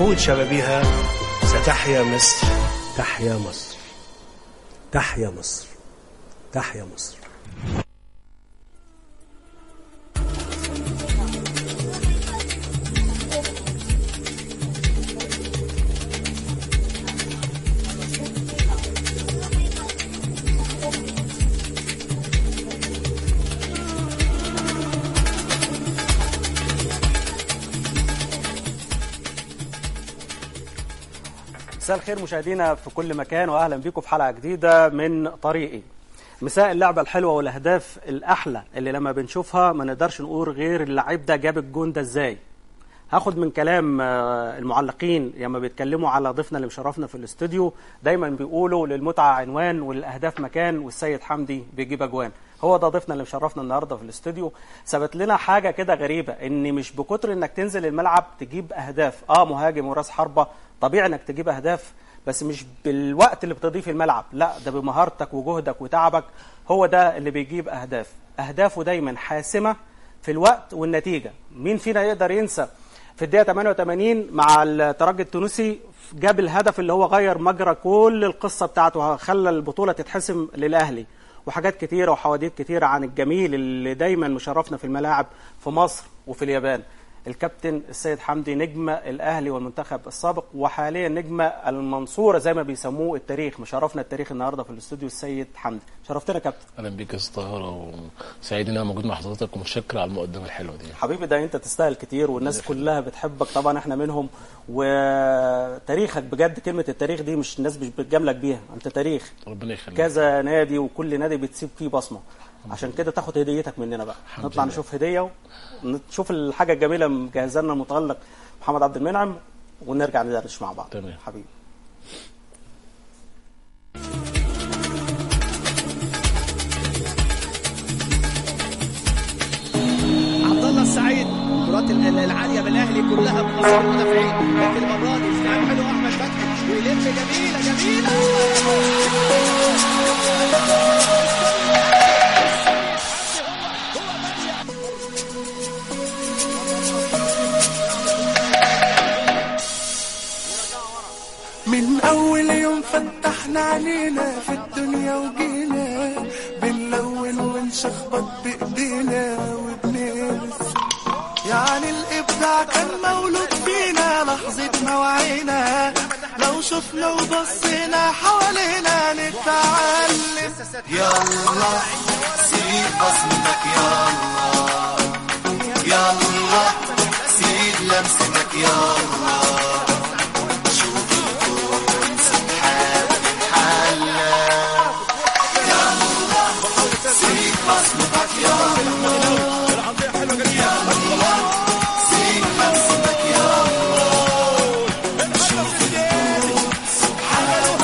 وبعود شبابها ستحيا مصر تحيا مصر تحيا مصر تحيا مصر مساء الخير مشاهدينا في كل مكان واهلا بيكم في حلقه جديده من طريقي مساء اللعبه الحلوه والاهداف الاحلى اللي لما بنشوفها ما نقدرش نقول غير اللعيب ده جاب الجون ده ازاي هاخد من كلام آه، المعلقين لما بيتكلموا على ضيفنا اللي مشرفنا في الاستوديو دايما بيقولوا للمتعه عنوان وللاهداف مكان والسيد حمدي بيجيب اجوان هو ده ضيفنا اللي مشرفنا النهارده في الاستوديو ثبت لنا حاجه كده غريبه ان مش بكتر انك تنزل الملعب تجيب اهداف اه مهاجم وراس حربه طبيعي انك تجيب اهداف بس مش بالوقت اللي بتضيف في الملعب لا ده بمهارتك وجهدك وتعبك هو ده اللي بيجيب اهداف اهدافه دايما حاسمه في الوقت والنتيجه مين فينا يقدر ينسى في الدقيقه 88 مع الترجي التونسي جاب الهدف اللي هو غير مجرى كل القصه بتاعته خلى البطوله تتحسم للاهلي وحاجات كتيره وحواديت كتيره عن الجميل اللي دايما مشرفنا في الملاعب في مصر وفي اليابان الكابتن السيد حمدي نجم الاهلي والمنتخب السابق وحاليا نجم المنصوره زي ما بيسموه التاريخ مشرفنا التاريخ النهارده في الاستوديو السيد حمدي شرفتنا يا كابتن اهلا بيك يا استاذ طاهره وسعيد ان انا موجود مع حضرتك ومتشكر على المقدمه الحلوه دي حبيبي ده انت تستاهل كتير والناس كلها بتحبك طبعا احنا منهم وتاريخك بجد كلمه التاريخ دي مش الناس مش بتجاملك بيها انت تاريخ ربنا يخليك كذا نادي وكل نادي بتسيب فيه بصمه عشان كده تاخد هديتك مننا بقى الحمد نطلع لله. نشوف هديه ونشوف الحاجه الجميله مجهزه لنا المتالق محمد عبد المنعم ونرجع ندردش مع بعض تمام. حبيبي عبد الله السعيد الكرات ال- العاليه بالاهلي كلها من نصيب المدافعين لكن المره دي استلام حلو احمد فتحي ويلم جميله جميله من أول يوم فتحنا علينا في الدنيا وجينا بنلون ونشخبط بإيدينا وبنرسم يعني الإبداع كان مولود فينا لحظة ما وعينا لو شفنا وبصينا حوالينا نتعلم يلا سيب بصمتك يلا يلا سيب لمستك يلا شوف الكون سبحان حلا يلا سيب بصمتك يلا يلا سيب لمستك يلا شوف الكون سبحان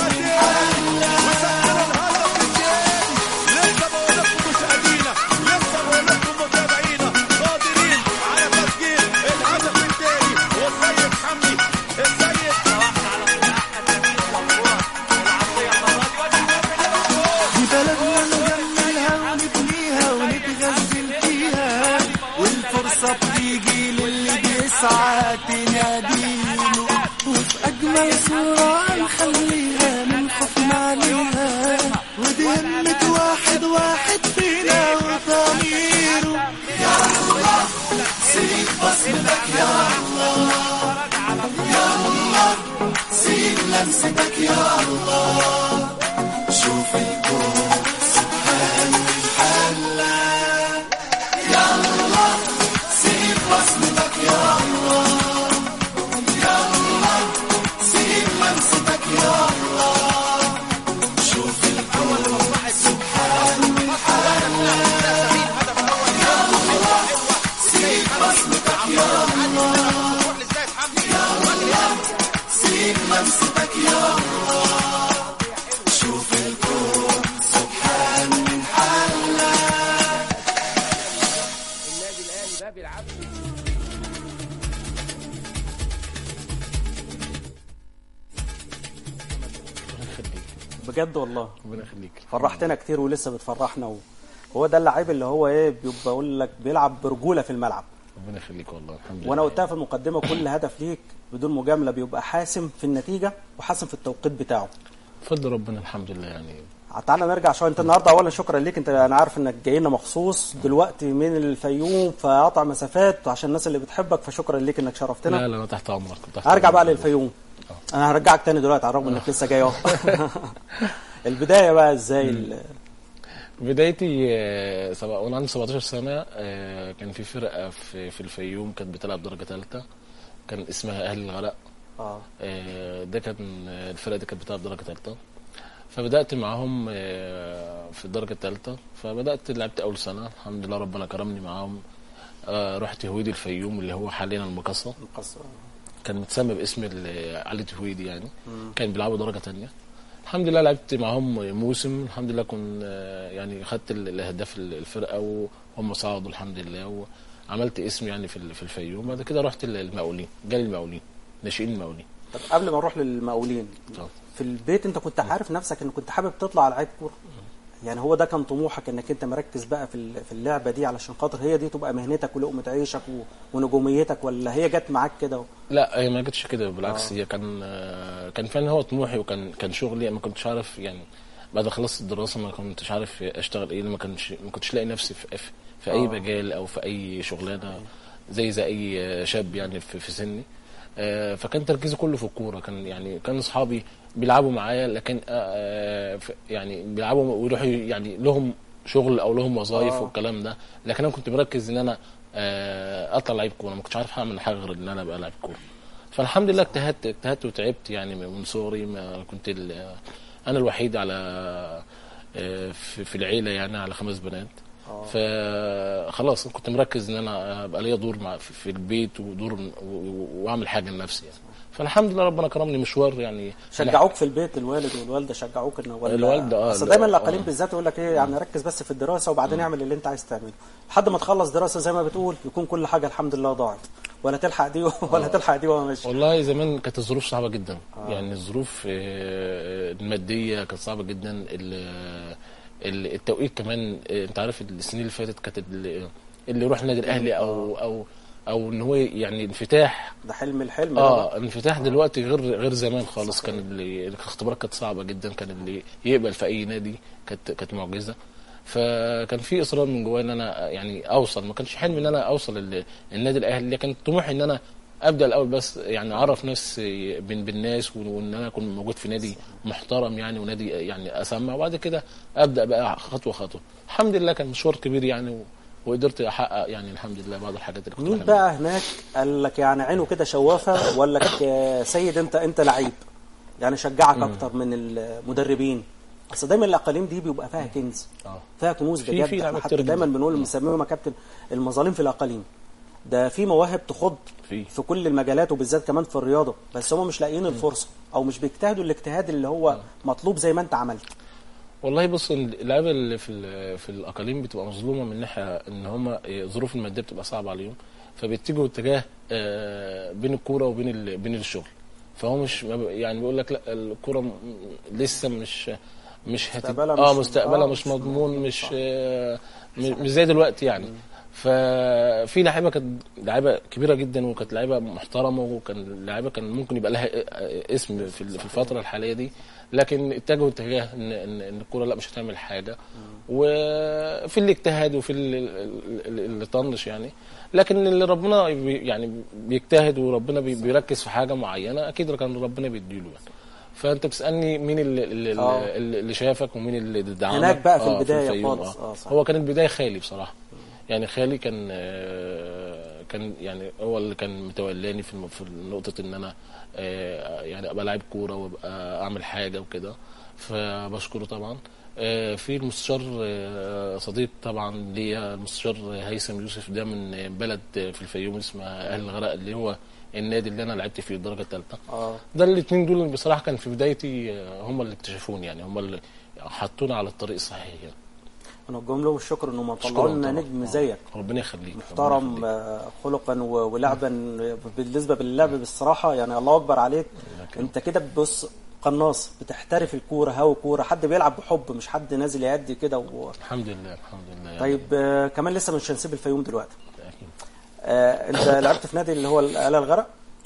لسه بقول لكم مشاهدينا لسه بقول لكم متابعينا قادرين على تسجيل الهدف الثاني والسيد حمدي السيد دي بلدنا نجملها ونبنيها ونتغزل فيها والفرصة بتيجي للي بيسعى تناديله وفي أجمل صورة نخليها من خوفنا عليها ودي همة واحد واحد فينا وضميره يلا سيب بصمتك يلا يلا سيب لمستك يلا شوف الكون سبحان الحلا يلا سيب بصمتك يلا يلا سيب لمستك يلا شوف الكون سبحان الحلا يلا سيب بصمتك يلا يلا سيب لمستك يلا شوف الكون سبحان الحلا ربنا يخليك بجد والله ربنا يخليك فرحتنا كتير ولسه بتفرحنا و... هو ده اللعيب اللي هو ايه بيبقى بقول لك بيلعب برجوله في الملعب ربنا يخليك والله الحمد لله وانا قلتها في المقدمه كل هدف ليك بدون مجامله بيبقى حاسم في النتيجه وحاسم في التوقيت بتاعه بفضل ربنا الحمد لله يعني تعالى نرجع شويه انت النهارده اولا شكرا ليك انت انا عارف انك جاي لنا مخصوص دلوقتي من الفيوم فقطع مسافات عشان الناس اللي بتحبك فشكرا ليك انك شرفتنا لا لا انا تحت امرك تحت هرجع بقى أمرك. للفيوم انا هرجعك تاني دلوقتي على الرغم انك لسه جاي اهو البدايه بقى ازاي ال- بدايتي آه، سبع- وانا عندي 17 سنه آه، كان في فرقه في في الفيوم كانت بتلعب درجه ثالثه كان اسمها اهل الغرق اه آه، ده كان آه، الفرقه دي كانت بتلعب درجه ثالثه فبدات معاهم آه، في الدرجه الثالثه فبدات لعبت اول سنه الحمد لله ربنا كرمني معاهم آه، رحت هويدي الفيوم اللي هو حاليا المقصه مقصر كان متسمى باسم ال- علي تهويدي يعني كان بيلعبوا درجه تانية الحمد لله لعبت معاهم موسم الحمد لله كنت يعني خدت ال- الاهداف ال- الفرقه وهم صعدوا الحمد لله وعملت اسم يعني في ال- في الفيوم بعد كده رحت ال- المقاولين جالي المقاولين ناشئين المقاولين طب قبل ما نروح للمقاولين طب. في البيت انت كنت عارف نفسك ان كنت حابب تطلع لعيب كوره يعني هو ده كان طموحك انك انت مركز بقى في ال- في اللعبه دي علشان خاطر هي دي تبقى مهنتك ولقمه عيشك و- ونجوميتك ولا هي جت معاك كده لا هي ما جتش كده بالعكس هي كان آه، كان فعلا هو طموحي وكان كان شغلي ما كنتش عارف يعني بعد ما خلصت الدراسه ما كنتش عارف اشتغل ايه ما كانش ما كنتش لاقي نفسي في في, في اي آه. مجال او في اي شغلانه زي زي اي شاب يعني في, في سني آه، فكان تركيزي كله في الكوره كان يعني كان اصحابي بيلعبوا معايا لكن آه، ف- يعني بيلعبوا ويروحوا يعني لهم شغل او لهم وظائف آه. والكلام ده لكن انا كنت مركز ان انا آه، اطلع لعيب كوره ما كنتش عارف اعمل حاجه غير ان انا ابقى لعيب كوره فالحمد لله اجتهدت اجتهدت وتعبت يعني من صغري ما كنت ال- انا الوحيد على آه، في في العيله يعني على خمس بنات فخلاص كنت مركز ان انا ابقى ليا دور مع في في البيت ودور و- و- واعمل حاجه لنفسي يعني فالحمد لله ربنا كرمني مشوار يعني شجعوك في البيت الوالد والوالده شجعوك انه ولا الوالدة، آه، اصل لا، دايما الاقاليم آه. بالذات يقول لك ايه يعني ركز بس في الدراسه وبعدين اعمل اللي انت عايز تعمله لحد ما تخلص دراسه زي ما بتقول يكون كل حاجه الحمد لله ضاعت ولا تلحق دي ولا تلحق دي وهو ماشي والله زمان كانت الظروف صعبه جدا آه. يعني الظروف آه، الماديه كانت صعبه جدا ال- ال- التوقيت كمان آه، انت عارف السنين اللي فاتت كانت ال- اللي يروح النادي الاهلي او او او ان هو يعني انفتاح ده حلم الحلم ده بقى. اه الانفتاح دلوقتي غير غير زمان خالص كان اللي الاختبارات كانت صعبه جدا كان اللي يقبل في اي نادي كانت كانت معجزه فكان في اصرار من جوايا ان انا يعني اوصل ما كانش حلمي ان انا اوصل ال- النادي الاهلي لكن طموحي ان انا ابدا الاول بس يعني اعرف ناس بين بالناس وان انا اكون موجود في نادي محترم يعني ونادي يعني اسمع وبعد كده ابدا بقى خطوه خطوه الحمد لله كان مشوار كبير يعني و- وقدرت احقق يعني الحمد لله بعض الحاجات اللي كنت مين بحبها. بقى هناك قال لك يعني عينه كده شوافه ولا لك آه، سيد انت انت لعيب يعني شجعك اكتر من المدربين اصل دايما الاقاليم دي بيبقى فيها كنز آه. فيها كنوز في- بجد في لعيبة احنا كتير حتى جدا. دايما بنقول بنسميهم يا كابتن المظالم في الاقاليم ده في مواهب تخض في. في كل المجالات وبالذات كمان في الرياضه بس هم مش لاقيين الفرصه او مش بيجتهدوا الاجتهاد اللي هو مطلوب زي ما انت عملت والله بص اللعيبه اللي في ال- في الاقاليم بتبقى مظلومه من ناحيه ان هم الظروف الماديه بتبقى صعبه عليهم فبيتجهوا اتجاه آه، بين الكوره وبين ال- بين الشغل فهو مش ما ب- يعني بيقول لك لا الكوره م- لسه مش مش هت... مستقبلها اه مش- مستقبلها آه، مش مش مضمون مضمون، مش صح. آه، مش مش زي دلوقتي يعني ففي لعيبه كانت لعيبه كبيره جدا وكانت لعيبه محترمه وكان لعيبه كان ممكن يبقى لها اسم في ال- في الفتره الحاليه دي لكن اتجهوا اتجاه ان ان ان الكوره لا مش هتعمل حاجه وفي اللي اجتهد وفي اللي, اللي اللي طنش يعني لكن اللي ربنا بي يعني بيجتهد وربنا بي بيركز في حاجه معينه اكيد كان ربنا بيديله يعني فانت بتسالني مين اللي, اللي, آه. اللي اللي شافك ومين اللي دعمك هناك بقى في آه، البداية الفيوم، خالص. آه، صح. هو كان البدايه خالي بصراحه يعني خالي كان آه، كان يعني هو اللي كان متولاني في الم- في نقطه ان انا آه، يعني ابقى لاعب كوره وابقى اعمل حاجه وكده فبشكره طبعا آه، في المستشار آه، صديق طبعا ليا المستشار هيثم يوسف ده من بلد في الفيوم اسمها اهل الغرق اللي هو النادي اللي انا لعبت فيه الدرجه الثالثه اه ده الاثنين دول بصراحه كان في بدايتي آه، هم اللي اكتشفوني يعني هم اللي حطونا على الطريق الصحيح يعني ونوجه لهم الشكر انهم أشكرهم طلعوا لنا طبعاً. نجم آه. زيك ربنا يخليك محترم ربنا آه، خلقا و- ولعبا بالنسبه باللعب بالصراحه يعني الله اكبر عليك انت كده بص قناص بتحترف الكوره هاو كوره حد بيلعب بحب مش حد نازل يأدي كده و... يخليك. الحمد لله الحمد لله يعني طيب آه، كمان لسه مش هنسيب الفيوم دلوقتي أكيد. آه، انت لعبت في نادي اللي هو آل الغرق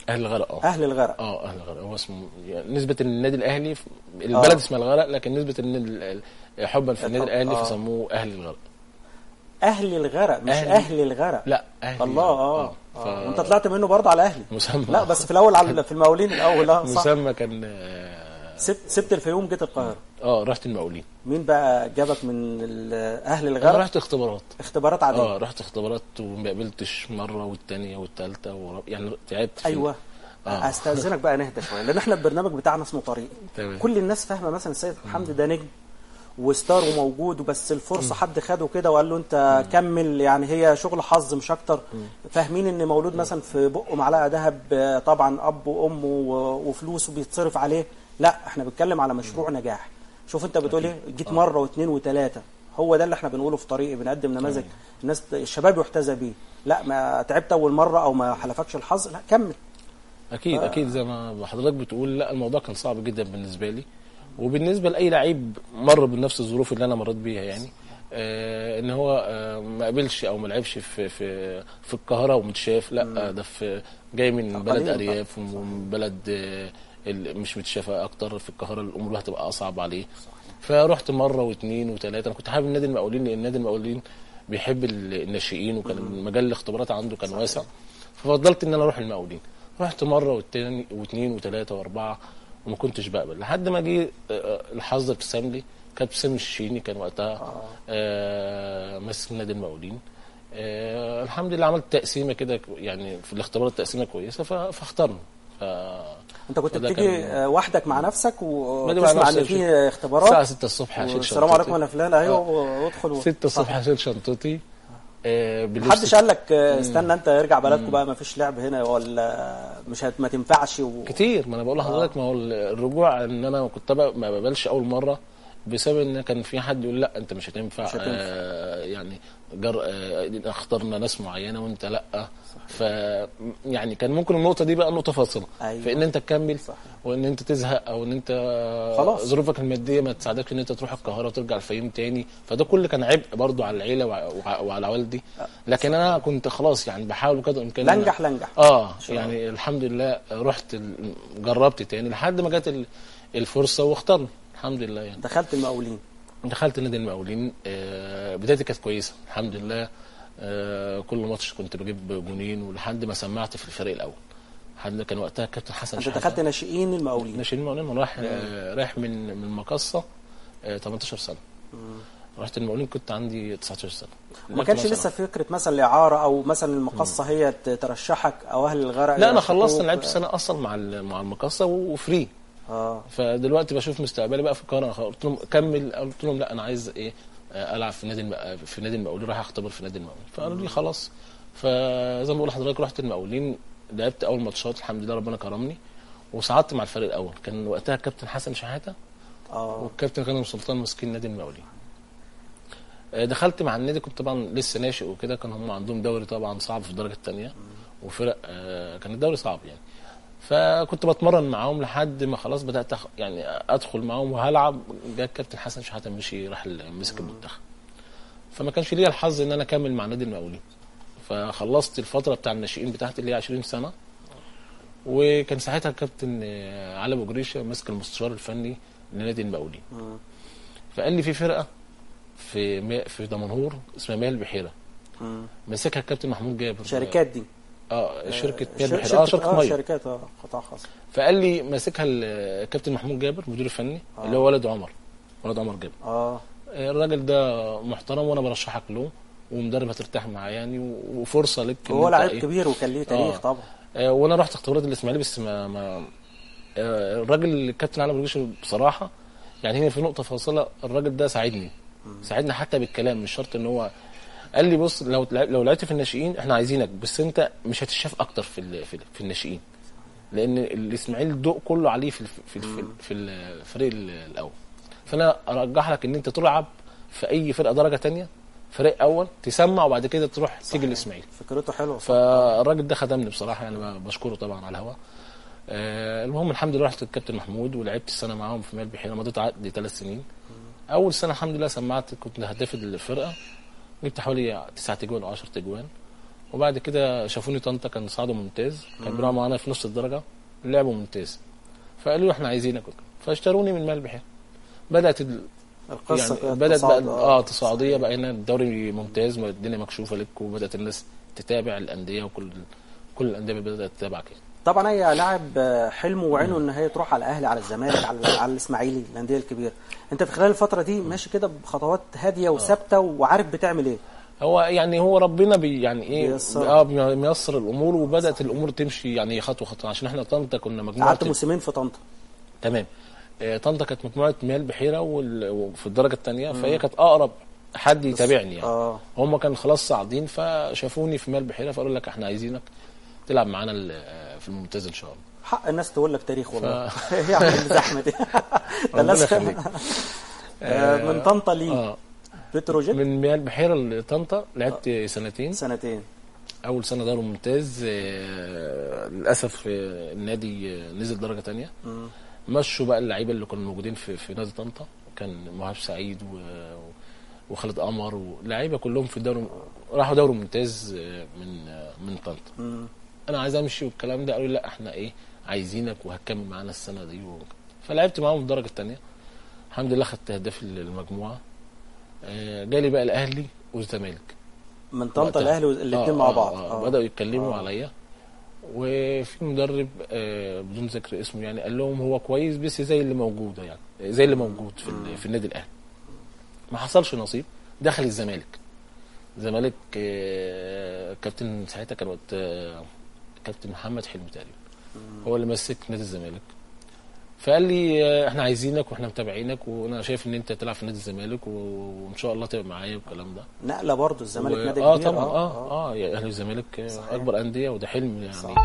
اهل الغرق اه اهل الغرق اه اهل الغرق هو اسمه يعني نسبه ان النادي الاهلي في- البلد اسمها الغرق لكن نسبه ان ال- ال- حبا في النادي الحب، الاهلي آه. فسموه اهل الغرق اهل الغرق مش أهل- اهل الغرق لا اهل الله اه, الغرق. آه. ف- وانت طلعت منه برضه على اهلي مسمى لا بس في الاول على في المقاولين الاول اه صح مسمى كان اه سبت سبت الفيوم جيت القاهره آه، رحت المقاولين مين بقى جابك من ال- اهل انا الغرق رحت اختبارات اختبارات عاديه اه رحت اختبارات وما قبلتش مره والثانيه والثالثه ورب... يعني تعبت في- ايوه آه. استاذنك بقى نهدى شويه لان احنا البرنامج بتاعنا اسمه طريق تمام. كل الناس فاهمه مثلا السيد حمدي ده نجم وستار وموجود وبس الفرصه حد خده كده وقال له انت كمل يعني هي شغل حظ مش اكتر فاهمين ان مولود مثلا في بقه معلقه ذهب آه، طبعا اب وام و- وفلوس وبيتصرف عليه لا احنا بنتكلم على مشروع نجاح شوف انت بتقول ايه جيت مره واثنين وثلاثه هو ده اللي احنا بنقوله في طريقي بنقدم نماذج الناس الشباب يحتذى بيه لا ما تعبت اول مره او ما حلفكش الحظ لا كمل اكيد اكيد زي ما حضرتك بتقول لا الموضوع كان صعب جدا بالنسبه لي وبالنسبه لاي لعيب مر بنفس الظروف اللي انا مريت بيها يعني آه ان هو آه ما قابلش او ما لعبش في في في القاهره ومتشاف لا آه ده في جاي من بلد قليل ارياف ومن بلد آه ال- مش متشافه اكتر في القاهره الامور هتبقى اصعب عليه فرحت مره واثنين وثلاثه انا كنت حابب نادي المقاولين لان نادي المقاولين بيحب ال- الناشئين وكان مجال الاختبارات عنده كان واسع ففضلت ان انا اروح المقاولين رحت مره والتاني واثنين وثلاثه واربعه وما كنتش بقبل لحد ما جه آه، الحظ ابتسم لي كان ابتسام الشيني كان وقتها آه ماسك نادي المقاولين آه الحمد لله عملت تقسيمه كده يعني في الاختبارات تقسيمه كويسه ف- فاختارنا ف انت كنت فده بتيجي كان- آه، وحدك مع نفسك باجي مع وتسمع ان نفسي في الساعه اختبارات 6 الصبح هشيل والسلام شنطتي. عليكم انا فلان ايوه وادخل و- 6 الصبح هشيل شنطتي آه بلبس محدش قال لك آه، استنى انت ارجع بلدكم بقى ما فيش لعب هنا ولا مش هت ما تنفعش و... كتير ما انا بقول لحضرتك ما هو الرجوع ان انا كنت بقى ما بقبلش اول مره بسبب ان كان في حد يقول لا انت مش هتنفع, مش هتنفع. آه يعني جر آه اخترنا ناس معينه وانت لا ف يعني كان ممكن النقطه دي بقى نقطه فاصله أيوة. في ان انت تكمل صح. وان انت تزهق او ان انت خلاص. ظروفك الماديه ما تساعدكش ان انت تروح القاهره وترجع الفيوم تاني فده كله كان عبء برضو على العيله وع- وع- وعلى والدي لكن انا كنت خلاص يعني بحاول بقدر الامكان إن أنا- لنجح لنجح اه شاء الله. يعني الحمد لله رحت ال- جربت تاني لحد ما جت ال- الفرصه واخترنا الحمد لله يعني دخلت المقاولين دخلت نادي المقاولين آه بدايتي كانت كويسه الحمد لله آه كل ماتش كنت بجيب جونين ولحد ما سمعت في الفريق الاول لحد كان وقتها كابتن حسن انت شحاتة. دخلت ناشئين المقاولين ناشئين المقاولين انا رايح آه رايح من من المقصه آه 18 سنه رحت المقاولين كنت عندي 19 سنه ما لعبت كانش مثلا. لسه فكره مثلا الاعاره او مثلا المقصه هي ت- ترشحك او اهل الغرق لا انا يرشحوك. خلصت انا لعبت سنه اصلا مع ال- مع المقصه وفري اه فدلوقتي بشوف مستقبلي بقى في القاهره قلت لهم كمل قلت لهم لا انا عايز ايه آه، العب في نادي الم- في نادي المقاولين رايح اختبر في نادي المقاولين فقالوا لي خلاص فزي ما بقول لحضرتك رحت المقاولين لعبت اول ماتشات الحمد لله ربنا كرمني وصعدت مع الفريق الاول كان وقتها الكابتن حسن شحاته اه والكابتن غانم سلطان ماسكين نادي المقاولين آه، دخلت مع النادي كنت طبعا لسه ناشئ وكده كان هم عندهم دوري طبعا صعب في الدرجه الثانيه وفرق آه، كان الدوري صعب يعني فكنت بتمرن معاهم لحد ما خلاص بدات أخ... يعني ادخل معاهم وهلعب جه الكابتن حسن شحاته مشي راح ال- مسك المنتخب فما كانش ليا الحظ ان انا اكمل مع نادي المقاولين فخلصت الفتره بتاع الناشئين بتاعتي اللي هي 20 سنه وكان ساعتها الكابتن آه، علي ابو جريشه ماسك المستشار الفني لنادي المقاولين فقال لي في فرقه في مي... في دمنهور اسمها مياه البحيره مم. ماسكها الكابتن محمود جابر شركات دي اه شركه مياه شر- البحيره اه شركه اه ميه شركات اه قطاع خاص فقال لي ماسكها الكابتن محمود جابر مدير الفني اللي هو ولد عمر ولد عمر جابر اه الراجل ده محترم وانا برشحك له ومدرب هترتاح معاه يعني و- وفرصه لك إن هو أنت لعيب إيه؟ كبير وكان ليه تاريخ آه. طبعا آه، وانا رحت اختبارات الاسماعيلي بس ما, ما آه، الراجل الكابتن علي برجيش بصراحه يعني هنا في نقطه فاصله الراجل ده ساعدني ساعدني حتى بالكلام مش شرط ان هو قال لي بص لو تلعب- لو لعبت في الناشئين احنا عايزينك بس انت مش هتشاف اكتر في ال- في, ال- في الناشئين لان الاسماعيلي الضوء كله عليه في الف- في الف- في الفريق ال- الاول فانا ارجح لك ان انت تلعب في اي فرقه درجه تانية فريق اول تسمع وبعد كده تروح تيجي الاسماعيلي فكرته حلوه فالراجل ده خدمني بصراحه يعني بشكره طبعا على الهوا آه المهم الحمد لله رحت الكابتن محمود ولعبت السنه معاهم في مياه البحيره مضيت عقد ثلاث سنين اول سنه الحمد لله سمعت كنت هداف الفرقه جبت حوالي تسعة تجوان او 10 تجوان وبعد كده شافوني طنطا كان صعدوا ممتاز كان بيلعبوا معانا في نص الدرجه لعبوا ممتاز فقالوا له احنا عايزينك وكده. فاشتروني من مال بحيره بدات ال... القصه يعني كانت بدات بقى تصاعد. اه تصاعديه بقى هنا الدوري ممتاز ما الدنيا مكشوفه لك وبدات الناس تتابع الانديه وكل كل الانديه بدات تتابعك يعني. طبعا اي لاعب آه، حلمه وعينه ان هي تروح على الاهلي على الزمالك على على الاسماعيلي الانديه الكبيره انت في خلال الفتره دي ماشي كده بخطوات هاديه وثابته وعارف بتعمل ايه هو يعني هو ربنا بي يعني ايه بيسر. اه بي- بيسر الامور وبدات الامور تمشي يعني خطوه خطوه عشان احنا طنطا كنا مجموعه قعدت موسمين في طنطا تمام آه، طنطا كانت مجموعه مياه البحيره وال- وفي الدرجه الثانيه فهي كانت اقرب حد يتابعني يعني اه هم كانوا خلاص صاعدين فشافوني في مياه البحيره فقالوا لك احنا عايزينك تلعب معانا ال- آه، في الممتاز ان شاء الله حق الناس تقول لك تاريخ والله ايه يا عم الزحمه دي ده ربنا الناس يخليك. آه، من طنطا ليه اه بتروجيت من مياه البحيره لطنطا لعبت سنتين سنتين اول سنه دوري ممتاز آه، للاسف آه، النادي آه، نزل درجه تانية مشوا بقى اللعيبه اللي كانوا موجودين في في نادي طنطا كان مهاب سعيد و وخالد قمر واللعيبه كلهم في الدوري راحوا دوري ممتاز آه، من آه، من طنطا انا عايز امشي والكلام ده قالوا لي لا احنا ايه عايزينك وهتكمل معانا السنه دي و... فلعبت معاهم في الدرجه الثانيه الحمد لله خدت هداف المجموعه آه، جالي بقى الاهلي والزمالك من طنطا وقتها. الاهلي الاثنين آه، مع آه، بعض آه. آه. بدأوا يتكلموا آه. عليا وفي مدرب آه، بدون ذكر اسمه يعني قال لهم هو كويس بس زي اللي موجود يعني زي اللي موجود في, ال- في النادي الاهلي ما حصلش نصيب دخل الزمالك الزمالك آه، كابتن ساعتها كان وقت آه، كابتن محمد حلمي تقريبا هو اللي مسك نادي الزمالك فقال لي آه، احنا عايزينك واحنا متابعينك وانا شايف ان انت تلعب في نادي الزمالك وان شاء الله تبقى معايا والكلام ده نقله برضه الزمالك و- نادي اه كبير طبعا اه اه, يا اهلي والزمالك آه، صحيح. اكبر انديه وده حلم يعني صح.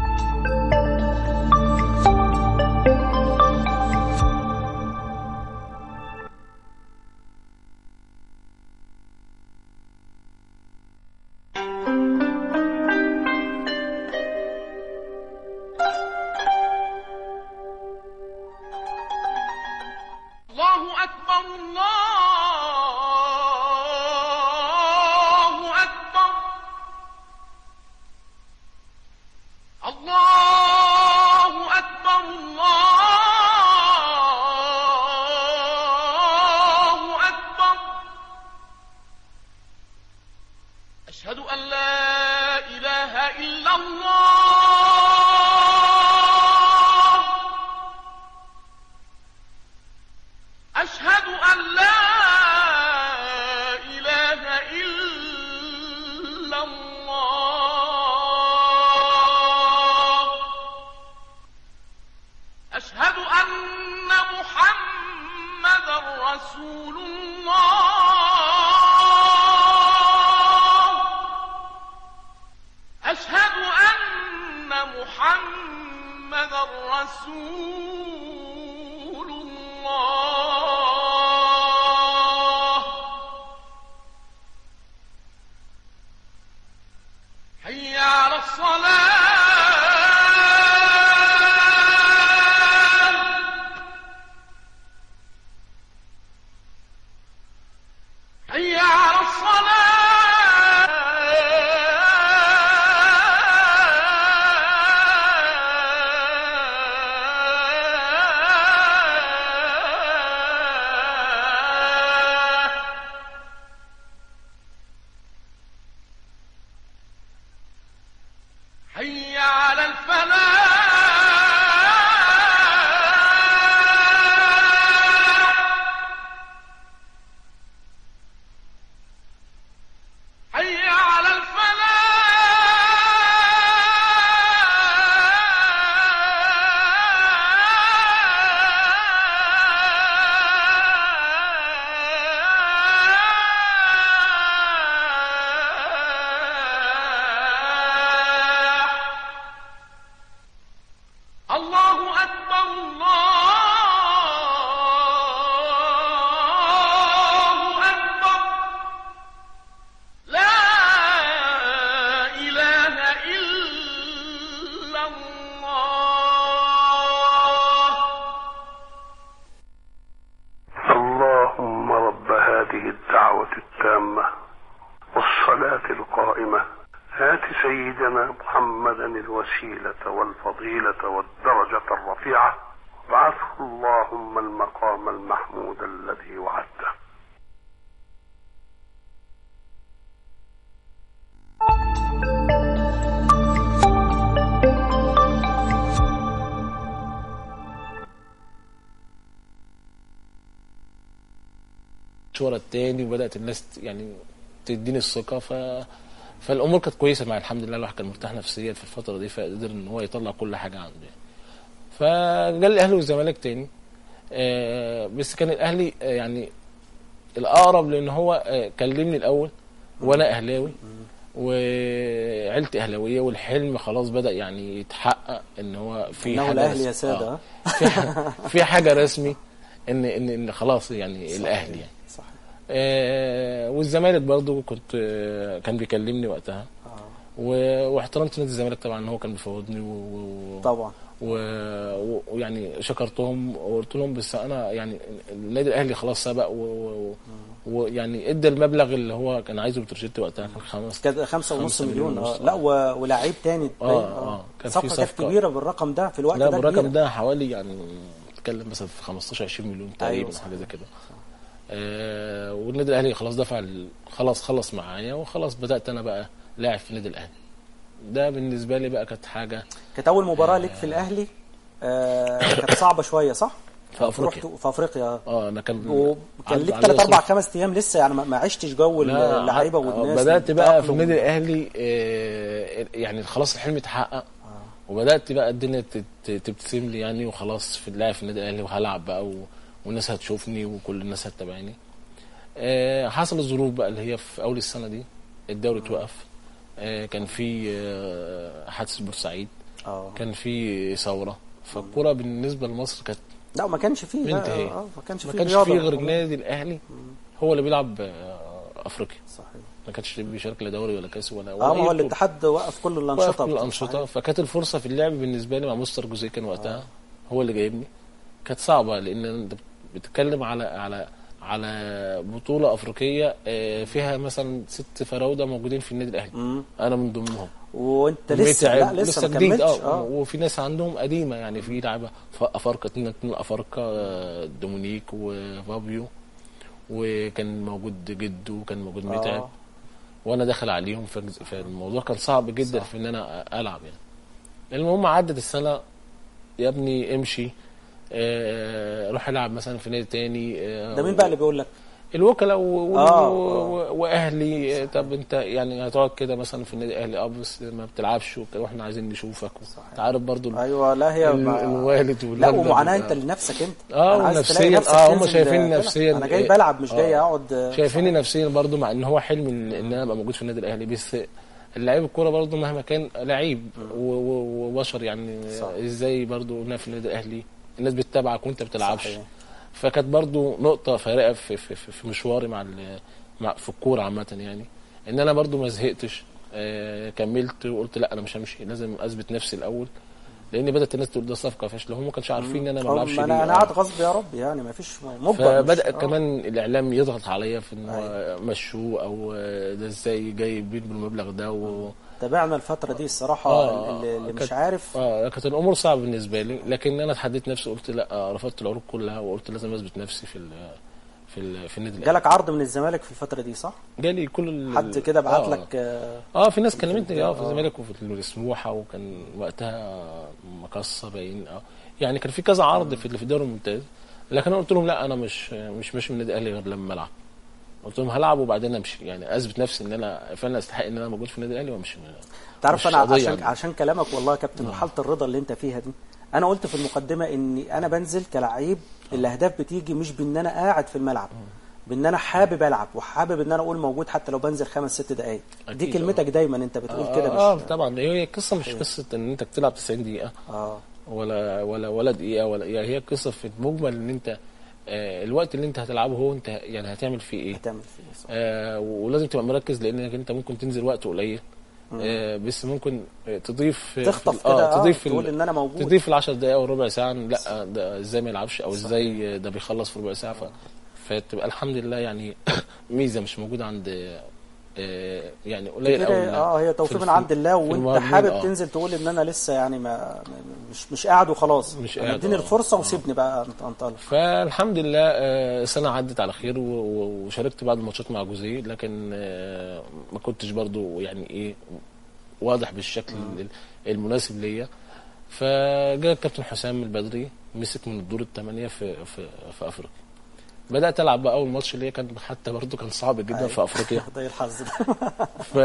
الله أكبر الله أكبر الله أكبر الله أكبر أشهد أن لا إله إلا الله أشهد أن لا إله إلا الله أشهد أن محمدا رسول الله أشهد أن محمدا رسول الله حي على الصلاة حي على الصلاة حي على الفلاح حي على الفلاح الله أكبر الله أكبر لا إله إلا الله اللهم رب هذه الدعوة التامة والصلاة القائمة آت سيدنا محمدا الوسيلة والفضيلة والدرجة الرفيعة وابعثه اللهم المقام المحمود الذي وعدته ورا التاني وبدات الناس ت- يعني تديني الثقه ف فالامور كانت كويسه معايا الحمد لله الواحد كان مرتاح نفسيا في الفتره دي فقدر ان هو يطلع كل حاجه عنده يعني. فجا الاهلي والزمالك تاني آه بس كان الاهلي آه يعني الاقرب لان هو آه كلمني الاول وانا اهلاوي وعيلتي اهلاويه والحلم خلاص بدا يعني يتحقق ان هو في إنه حاجه الأهلي رسمي. يا سادة، آه. في ح- في حاجه رسمي ان ان ان خلاص يعني الاهلي يعني صحيح آه والزمالك برضو كنت آه كان بيكلمني وقتها و- واحترمت نادي الزمالك طبعا ان هو كان بيفوضني و... و... طبعا و- و- ويعني شكرتهم وقلت لهم بس انا يعني النادي الاهلي خلاص سبق و- و- ويعني ادى المبلغ اللي هو كان عايزه بتروجيت وقتها كان خمس كانت خمسة ونص خمسة مليون ونص. لا و... ولاعيب تاني آه، باين. آه. كان في صفقة كانت صفقة. كبيرة بالرقم ده في الوقت لا ده بالرقم كبيرة. ده حوالي يعني تتكلم مثلا في 15 20 مليون تقريبا أيوة، أيوة صح. حاجه زي كده آه والنادي الاهلي خلاص دفع ال- خلاص خلص معايا وخلاص بدات انا بقى لاعب في النادي الاهلي ده بالنسبه لي بقى كانت حاجه كانت أول مباراة ليك في الأهلي آه كانت صعبة شوية صح؟ في افريقيا رحت في أفريقيا اه انا كان وكان عدى ليك عليا ثلاث أربع صيف. خمس أيام لسه يعني ما ما عشتش جو لا، اللعيبة ع- والناس بدات بقى في والتأقلم. النادي الاهلي آه، يعني خلاص الحلم اتحقق وبدات بقى الدنيا تت- تبتسم لي يعني وخلاص في اللاعب في النادي الاهلي وهلعب بقى و... والناس هتشوفني وكل الناس هتتابعني آه، حصل الظروف بقى اللي هي في اول السنه دي الدوري اتوقف آه، كان في آه، حادث بورسعيد اه كان في ثوره فالكره بالنسبه لمصر كانت لا ما كانش فيه لا، منتهيه آه، ما كانش ما فيه كانش رياضة. فيه غير النادي الاهلي هو اللي بيلعب آه، افريقيا صحيح ما كانش بيشارك لا دوري ولا كاس ولا ولا اه أي ما هو بطولة. الاتحاد وقف كل الأنشطة وقف كل بتاعته. الانشطه فكانت الفرصه في اللعب بالنسبه لي مع مستر جوزيه كان وقتها هو اللي جايبني كانت صعبه لان انت بتتكلم على على على بطوله افريقيه آه، فيها مثلا ست فراوده موجودين في النادي الاهلي مم. انا من ضمنهم وانت لسه متعب، لا لسه, ما جديد كملتش اه وفي ناس عندهم قديمه يعني في لعيبه ف- افارقه اتنين اتنين افارقه آه، دومينيك وفابيو وكان موجود جدو وكان موجود متعب آه. وانا داخل عليهم فج- فالموضوع كان صعب جدا في ان انا العب يعني المهم عدت السنه يا ابني امشي آه، روح العب مثلا في نادي تاني آه، ده مين بقى اللي بيقول لك؟ الوكلاء و... و... آه، و... واهلي طب انت يعني هتقعد كده مثلا في النادي الاهلي اه بس ما بتلعبش وكده واحنا عايزين نشوفك انت عارف برضو ال- ايوه لا هي ال- ما- الوالد لا والوالده ومعاناه بيبقى- انت لنفسك انت اه أنا عايز ونفسيا تلاقي نفسك اه هم تنزل شايفين تلعب. نفسيا انا جاي إيه، بلعب مش جاي آه. اقعد شايفيني نفسيا برضو مع ان هو حلم ان ان انا ابقى موجود في النادي الاهلي بس اللعيب الكوره برضو مهما كان لعيب و- و- وبشر يعني صح. ازاي برضو هنا في النادي الاهلي الناس بتتابعك وانت بتلعبش صحيح. فكانت برضو نقطه فارقه في, في, في, في مشواري مع, ال- مع في الكوره عامه يعني ان انا برضو ما زهقتش آه كملت وقلت لا انا مش همشي لازم اثبت نفسي الاول لان بدات الناس تقول ده صفقه فاشله هم ما كانش عارفين ان انا ما أو بلعبش ما ليه. انا انا آه. قاعد غصب يا رب يعني ما فيش مجبر مش- فبدا آه. كمان الاعلام يضغط عليا في ان هو مشوه او ده ازاي جاي بين بالمبلغ ده و... تابعنا الفتره دي الصراحه آه، اللي, اللي مش كانت- عارف اه كانت الامور صعبه بالنسبه لي لكن انا اتحديت نفسي قلت لا آه، رفضت العروض كلها وقلت لازم اثبت نفسي في ال... في ال... في النادي الأهلي. جالك عرض من الزمالك في الفتره دي صح؟ جالي كل ال... حد كده بعت آه. لك آه، اه في ناس كلمتني اه في الزمالك وفي السموحه وكان وقتها مقصه باين اه يعني كان في كذا عرض في في الدوري الممتاز لكن انا قلت لهم لا انا مش مش ماشي من النادي الاهلي غير لما العب قلت لهم هلعب وبعدين امشي يعني اثبت نفسي ان انا فعلا استحق ان انا موجود في النادي الاهلي وامشي من تعرف مش انا قضية عشان يعني. عشان كلامك والله يا كابتن وحاله الرضا اللي انت فيها دي انا قلت في المقدمه اني انا بنزل كلعيب الاهداف بتيجي مش بان انا قاعد في الملعب بان انا حابب العب وحابب ان انا اقول موجود حتى لو بنزل خمس ست دقائق دي أكيد، كلمتك دايما انت بتقول كده اه, آه مش طبعا هي قصه مش قصه ان انت بتلعب 90 دقيقه اه ولا ولا ولا دقيقه ولا يعني هي قصه في المجمل ان انت آه الوقت اللي انت هتلعبه هو انت يعني هتعمل فيه ايه هتعمل فيه إيه، صح. آه ولازم تبقى مركز لانك انت ممكن تنزل وقت قليل آه بس ممكن آه، تضيف في تخطف في- كده، آه، تضيف في تقول ال- إن أنا موجود. تضيف ال 10 دقائق او ربع ساعه لا ده ازاي ما يلعبش او ازاي ده بيخلص في ربع ساعه ف... فتبقى الحمد لله يعني ميزه مش موجوده عند آه، يعني قليل كده قوي اه هي توفيق في- من عند الله في وانت المهاجمين، حابب آه. تنزل تقول ان انا لسه يعني ما مش مش قاعد وخلاص مش أنا قاعد، اديني آه. الفرصه آه. وسيبني بقى أنت- انطلق فالحمد لله آه، سنة عدت على خير و- و- وشاركت بعض الماتشات مع جوزيه لكن آه، ما كنتش برضو يعني ايه واضح بالشكل ال- المناسب ليا فجاء الكابتن حسام البدري مسك من الدور الثمانية في في في افريقيا بدات العب بقى اول ماتش ليا كان حتى برضو كان صعب جدا في افريقيا ده الحظ ده ف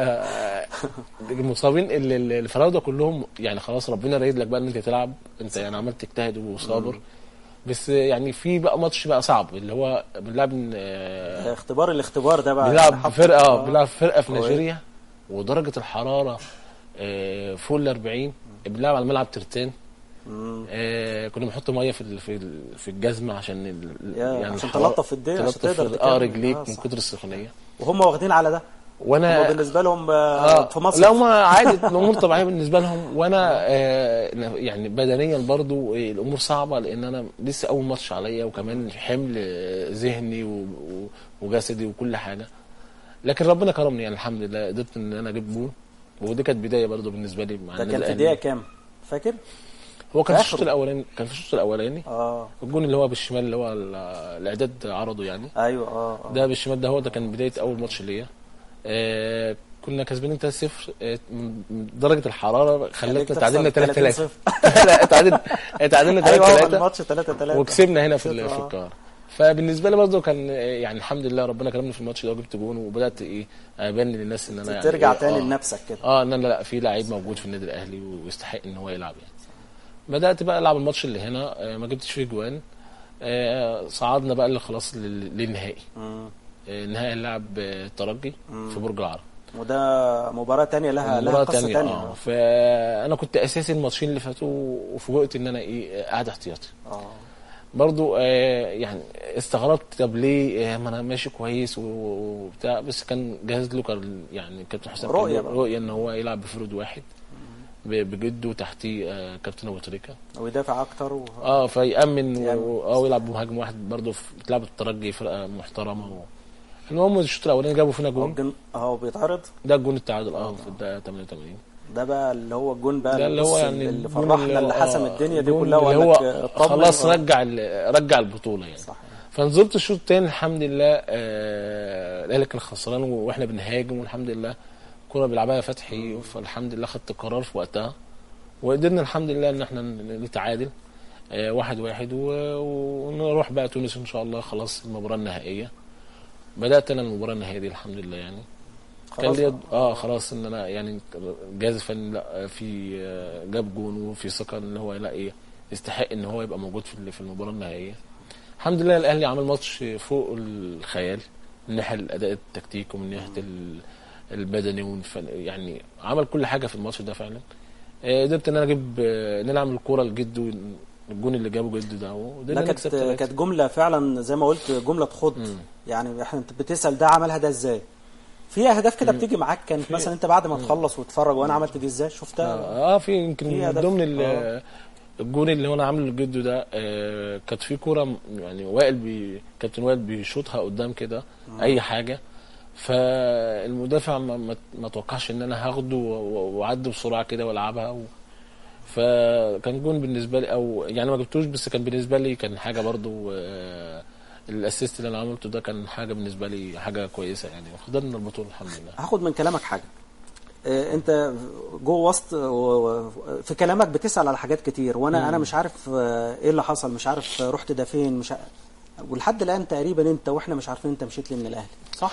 المصابين اللي- اللي الفراوده كلهم يعني خلاص ربنا رايد لك بقى ان انت تلعب انت يعني عملت تجتهد وصابر بس يعني في بقى ماتش بقى صعب اللي هو بنلعب آه، اختبار الاختبار ده بقى بنلعب حط- فرقه آه. اه بنلعب فرقه في هو إيه؟ نيجيريا ودرجه الحراره آه، فوق ال 40 بنلعب على ملعب ترتان مم. آه كنا بنحط ميه في ال- في ال- في الجزمه عشان ال- يا، عشان الحرارة- تلطف الدنيا، عشان تلطف تقدر ال- تكمل. اه رجليك آه، من صح. كتر السخونيه وهم واخدين على ده وانا هم بالنسبه لهم آه، في مصر لا ما عادي الامور طبيعيه بالنسبه لهم وانا آه يعني بدنيا برضو آه، الامور صعبه لان انا لسه اول ماتش عليا وكمان حمل آه، ذهني و- و- وجسدي وكل حاجه لكن ربنا كرمني يعني الحمد لله قدرت ان انا اجيب جول ودي كانت بدايه برضو بالنسبه لي مع ده النادي كان في الأهلي. دقيقه كام فاكر هو كان في آخره. الشوط الاولاني كان في الشوط الاولاني اه الجون اللي هو بالشمال اللي هو ال- الاعداد عرضه يعني ايوه اه آه. ده بالشمال ده هو ده كان بدايه اول ماتش ليا آه كنا كسبانين 3-0 آه، من من درجه الحراره خلتنا تخسر تعادلنا 3 3 3-0. لا تعادلنا تعادلنا 3 ايوه هو 3 الماتش 3 3 وكسبنا هنا في ال- آه. في القاهره فبالنسبه لي برضه كان آه، يعني الحمد لله ربنا كرمني في الماتش ده وجبت جون وبدات ايه ابان للناس ان انا يعني ترجع إيه، تاني آه. لنفسك كده اه ان انا لا في لعيب موجود في النادي الاهلي ويستحق ان هو يلعب يعني بدات بقى العب الماتش اللي هنا آه، ما جبتش فيه جوان آه، صعدنا بقى اللي خلاص لل- للنهائي مم. آه، النهائي اللعب آه، الترجي في برج العرب وده مباراه تانية لها لها مباراة قصه تانية تانية اه فانا كنت اساسي الماتشين اللي فاتوا وفوجئت ان انا ايه قاعد احتياطي اه برضو آه يعني استغربت طب ليه آه ما انا ماشي كويس و- وبتاع بس كان جاهز له كان يعني كابتن حسام كان رؤية له بقى. رؤيه ان هو يلعب بفرود واحد ب- بجده تحتيه آه كابتن ابو تريكه ويدافع اكتر و... اه فيامن و- يأمن. و- اه يلعب بمهاجم واحد برضه في- بتلعب الترجي فرقه محترمه و... المهم الشوط الاولاني جابوا فينا جون الجون اهو بيتعرض ده الجون التعادل اه في الدقيقه 88 ده بقى اللي هو الجون بقى ده اللي هو بص يعني اللي الجون فرحنا اللي هو- حسم آه، الدنيا دي الجون كلها اللي وقال هو لك اطمن خلاص آه. رجع ال- رجع البطوله يعني صح فنزلت الشوط الثاني الحمد لله آه، الاهلي كان خسران واحنا بنهاجم والحمد لله كرة بيلعبها فتحي فالحمد لله خدت قرار في وقتها وقدرنا الحمد لله ان احنا نتعادل آه، واحد واحد و- ونروح بقى تونس ان شاء الله خلاص المباراه النهائيه بدات انا المباراه النهائيه دي الحمد لله يعني كان خلاص ليا اه خلاص ان انا يعني جهاز الفني لا في آه، جاب جون وفي ثقه ان هو لا ايه يستحق ان هو يبقى موجود في ال- في المباراه النهائيه الحمد لله الاهلي عمل ماتش فوق الخيال من ناحيه الاداء التكتيكي ومن ناحيه ال- البدني والفن يعني عمل كل حاجه في الماتش ده فعلا آه، قدرت ان انا اجيب آه، ان انا اعمل الكوره لجده الجون اللي جابه جده ده لا وقدرنا كانت نكسب ثلاثة. كانت جمله فعلا زي ما قلت جمله تخض يعني احنا انت بتسال ده عملها ده ازاي في اهداف كده بتيجي معاك كانت مثلا انت بعد ما تخلص وتتفرج وانا عملت دي ازاي شفتها اه في يمكن في من هدف. ضمن ال- آه. الجون اللي هو انا عامله لجده ده آه كانت في كوره م- يعني وائل بي كابتن وائل بيشوطها قدام كده اي حاجه فالمدافع ما, ما, ما توقعش ان انا هاخده و- و- واعدي بسرعه كده والعبها و... فكان جون بالنسبه لي او يعني ما جبتوش بس كان بالنسبه لي كان حاجه برضو آه الاسيست اللي انا عملته ده كان حاجه بالنسبه لي حاجه كويسه يعني وخدنا البطوله الحمد لله هاخد من كلامك حاجه آه، انت جوه وسط و- في كلامك بتسال على حاجات كتير وانا انا مش عارف آه، ايه اللي حصل مش عارف آه، رحت ده فين مش ع... ولحد الان تقريبا انت واحنا مش عارفين انت مشيت ليه من الاهلي صح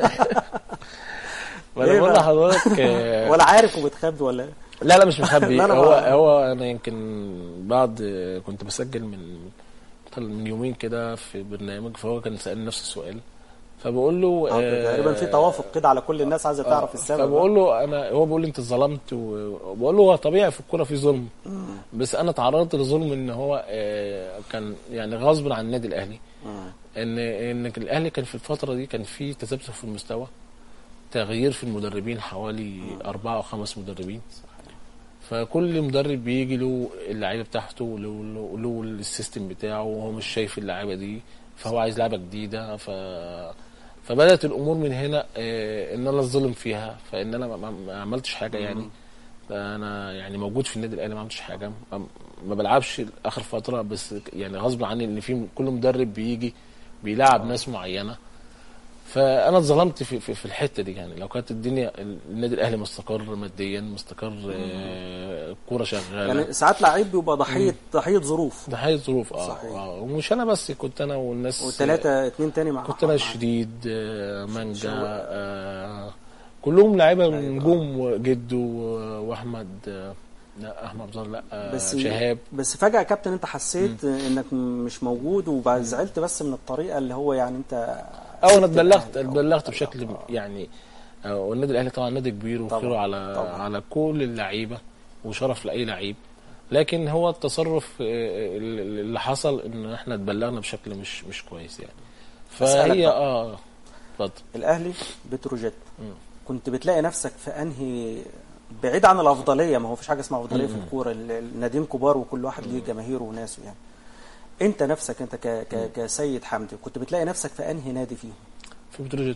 وانا إيه بقول بقى؟ لحضرتك آه ولا عارف وبتخبي ولا ايه لا لا مش مخبي لا، لا، هو ما- هو انا يمكن بعد كنت بسجل من من يومين كده في برنامج فهو كان سألني نفس السؤال فبقول له آه، تقريبا في توافق كده على كل الناس عايزه تعرف السبب فبقول له انا هو بيقول لي انت ظلمت وبقول له هو طبيعي في الكوره في ظلم بس انا تعرضت لظلم ان هو آه، كان يعني غصب عن النادي الاهلي ان ان الاهلي كان في الفتره دي كان في تذبذب في المستوى تغيير في المدربين حوالي أربعة أو خمس مدربين فكل مدرب بيجي له اللعيبه بتاعته له له, له السيستم بتاعه وهو مش شايف اللعيبه دي فهو عايز لعبه جديده ف فبدات الامور من هنا آه، ان انا الظلم فيها فان انا ما- ما ما عملتش حاجه يعني انا يعني موجود في النادي الاهلي ما عملتش حاجه ما- ما بلعبش اخر فتره بس يعني غصب عني ان في كل مدرب بيجي بيلعب ناس معينه فانا اتظلمت في, في, في الحته دي يعني لو كانت الدنيا النادي الاهلي مستقر ماديا مستقر آه، الكوره شغاله يعني ساعات لعيب بيبقى ضحيه ضحيه ظروف ده حقيقة ظروف اه, صحيح. آه ومش انا بس كنت انا والناس وثلاثه اتنين تاني مع كنت انا الشديد آه، مانجا آه كلهم لعيبه نجوم وجدو و- واحمد آه، لا احمد عبد الله لا آه بس شهاب بس فجاه يا كابتن انت حسيت انك مش موجود وبعد زعلت بس من الطريقه اللي هو يعني انت او انا سبت اتبلغت الأهلي. اتبلغت بشكل يعني آه، والنادي الاهلي طبعا نادي كبير وخيره طبعاً، على طبعاً. على كل اللعيبه وشرف لاي لعيب لكن هو التصرف آه، اللي حصل ان احنا اتبلغنا بشكل مش مش كويس يعني أسألك فهي بقى. اه اتفضل الاهلي بتروجيت كنت بتلاقي نفسك في انهي بعيد عن الافضليه ما هو فيش حاجه اسمها افضليه في الكوره ال- الناديين كبار وكل واحد ليه جماهيره وناسه يعني انت نفسك انت ك... ك... كسيد حمدي كنت بتلاقي نفسك في انهي نادي فيهم في بتروجيت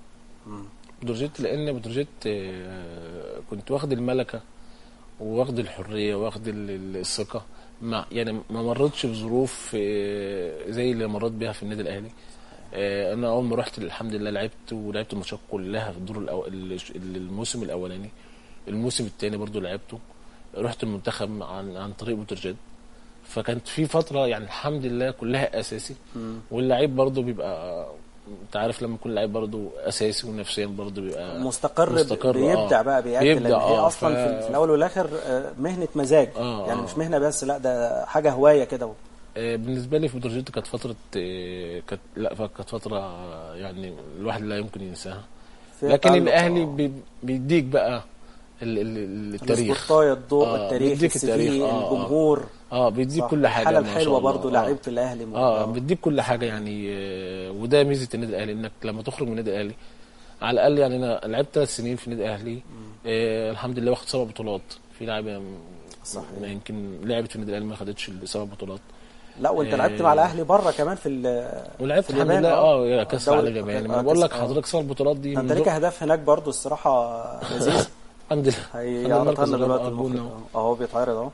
بتروجيت لان بتروجيت آه، كنت واخد الملكه واخد الحريه واخد ال- ال- الثقه مع يعني ما مرتش بظروف آه، زي اللي مريت بيها في النادي الاهلي آه، انا اول ما رحت الحمد لله لعبت ولعبت الماتشات كلها في الدور الأو... ال- الموسم الاولاني الموسم الثاني برضو لعبته رحت المنتخب عن عن طريق بتروجيت فكانت في فتره يعني الحمد لله كلها اساسي واللعيب برضو بيبقى انت عارف لما يكون لعيب برضو اساسي ونفسيا برضو بيبقى مستقر, مستقر، بيبدع آه. بقى بيأدي بيبدع، لان هي آه، اصلا ف- في, في الاول والاخر آه، مهنه مزاج آه، يعني آه. مش مهنه بس لا ده حاجه هوايه كده آه، بالنسبه لي في بتروجيت كانت فتره آه، كانت لا كانت فتره آه، يعني الواحد لا يمكن ينساها فيها لكن تألق، الاهلي آه. بي- بيديك بقى ال- ال- التاريخ الاسبوتايه الضوء آه، التاريخ بيديك السي التاريخ، في آه، آه. الجمهور اه بيديك صح. كل حاجه الحاله ما شاء الحلوه الله. برضو آه. لعيب في الاهلي اه بيديك كل حاجه يعني آه، وده ميزه النادي الاهلي انك لما تخرج من النادي الاهلي على الاقل يعني انا لعبت ثلاث سنين في النادي الاهلي آه الحمد لله واخد سبع بطولات في لاعيبه صحيح. ما يمكن لعبت في النادي الاهلي ما خدتش السبع بطولات لا وانت آه. لعبت مع الاهلي بره كمان في ال- ولعبت في الحمد اليابان، لله اه يا كاس الدوري- العالم الياباني آه، ما أنا بقول لك كأس- آه. حضرتك سبع بطولات دي ده انت من ليك ضمن- اهداف هناك برضو الصراحه لذيذ الحمد لله هيعرضها المركز لنا دلوقتي الأول المخرج أهو. اهو اهو بيتعرض اهو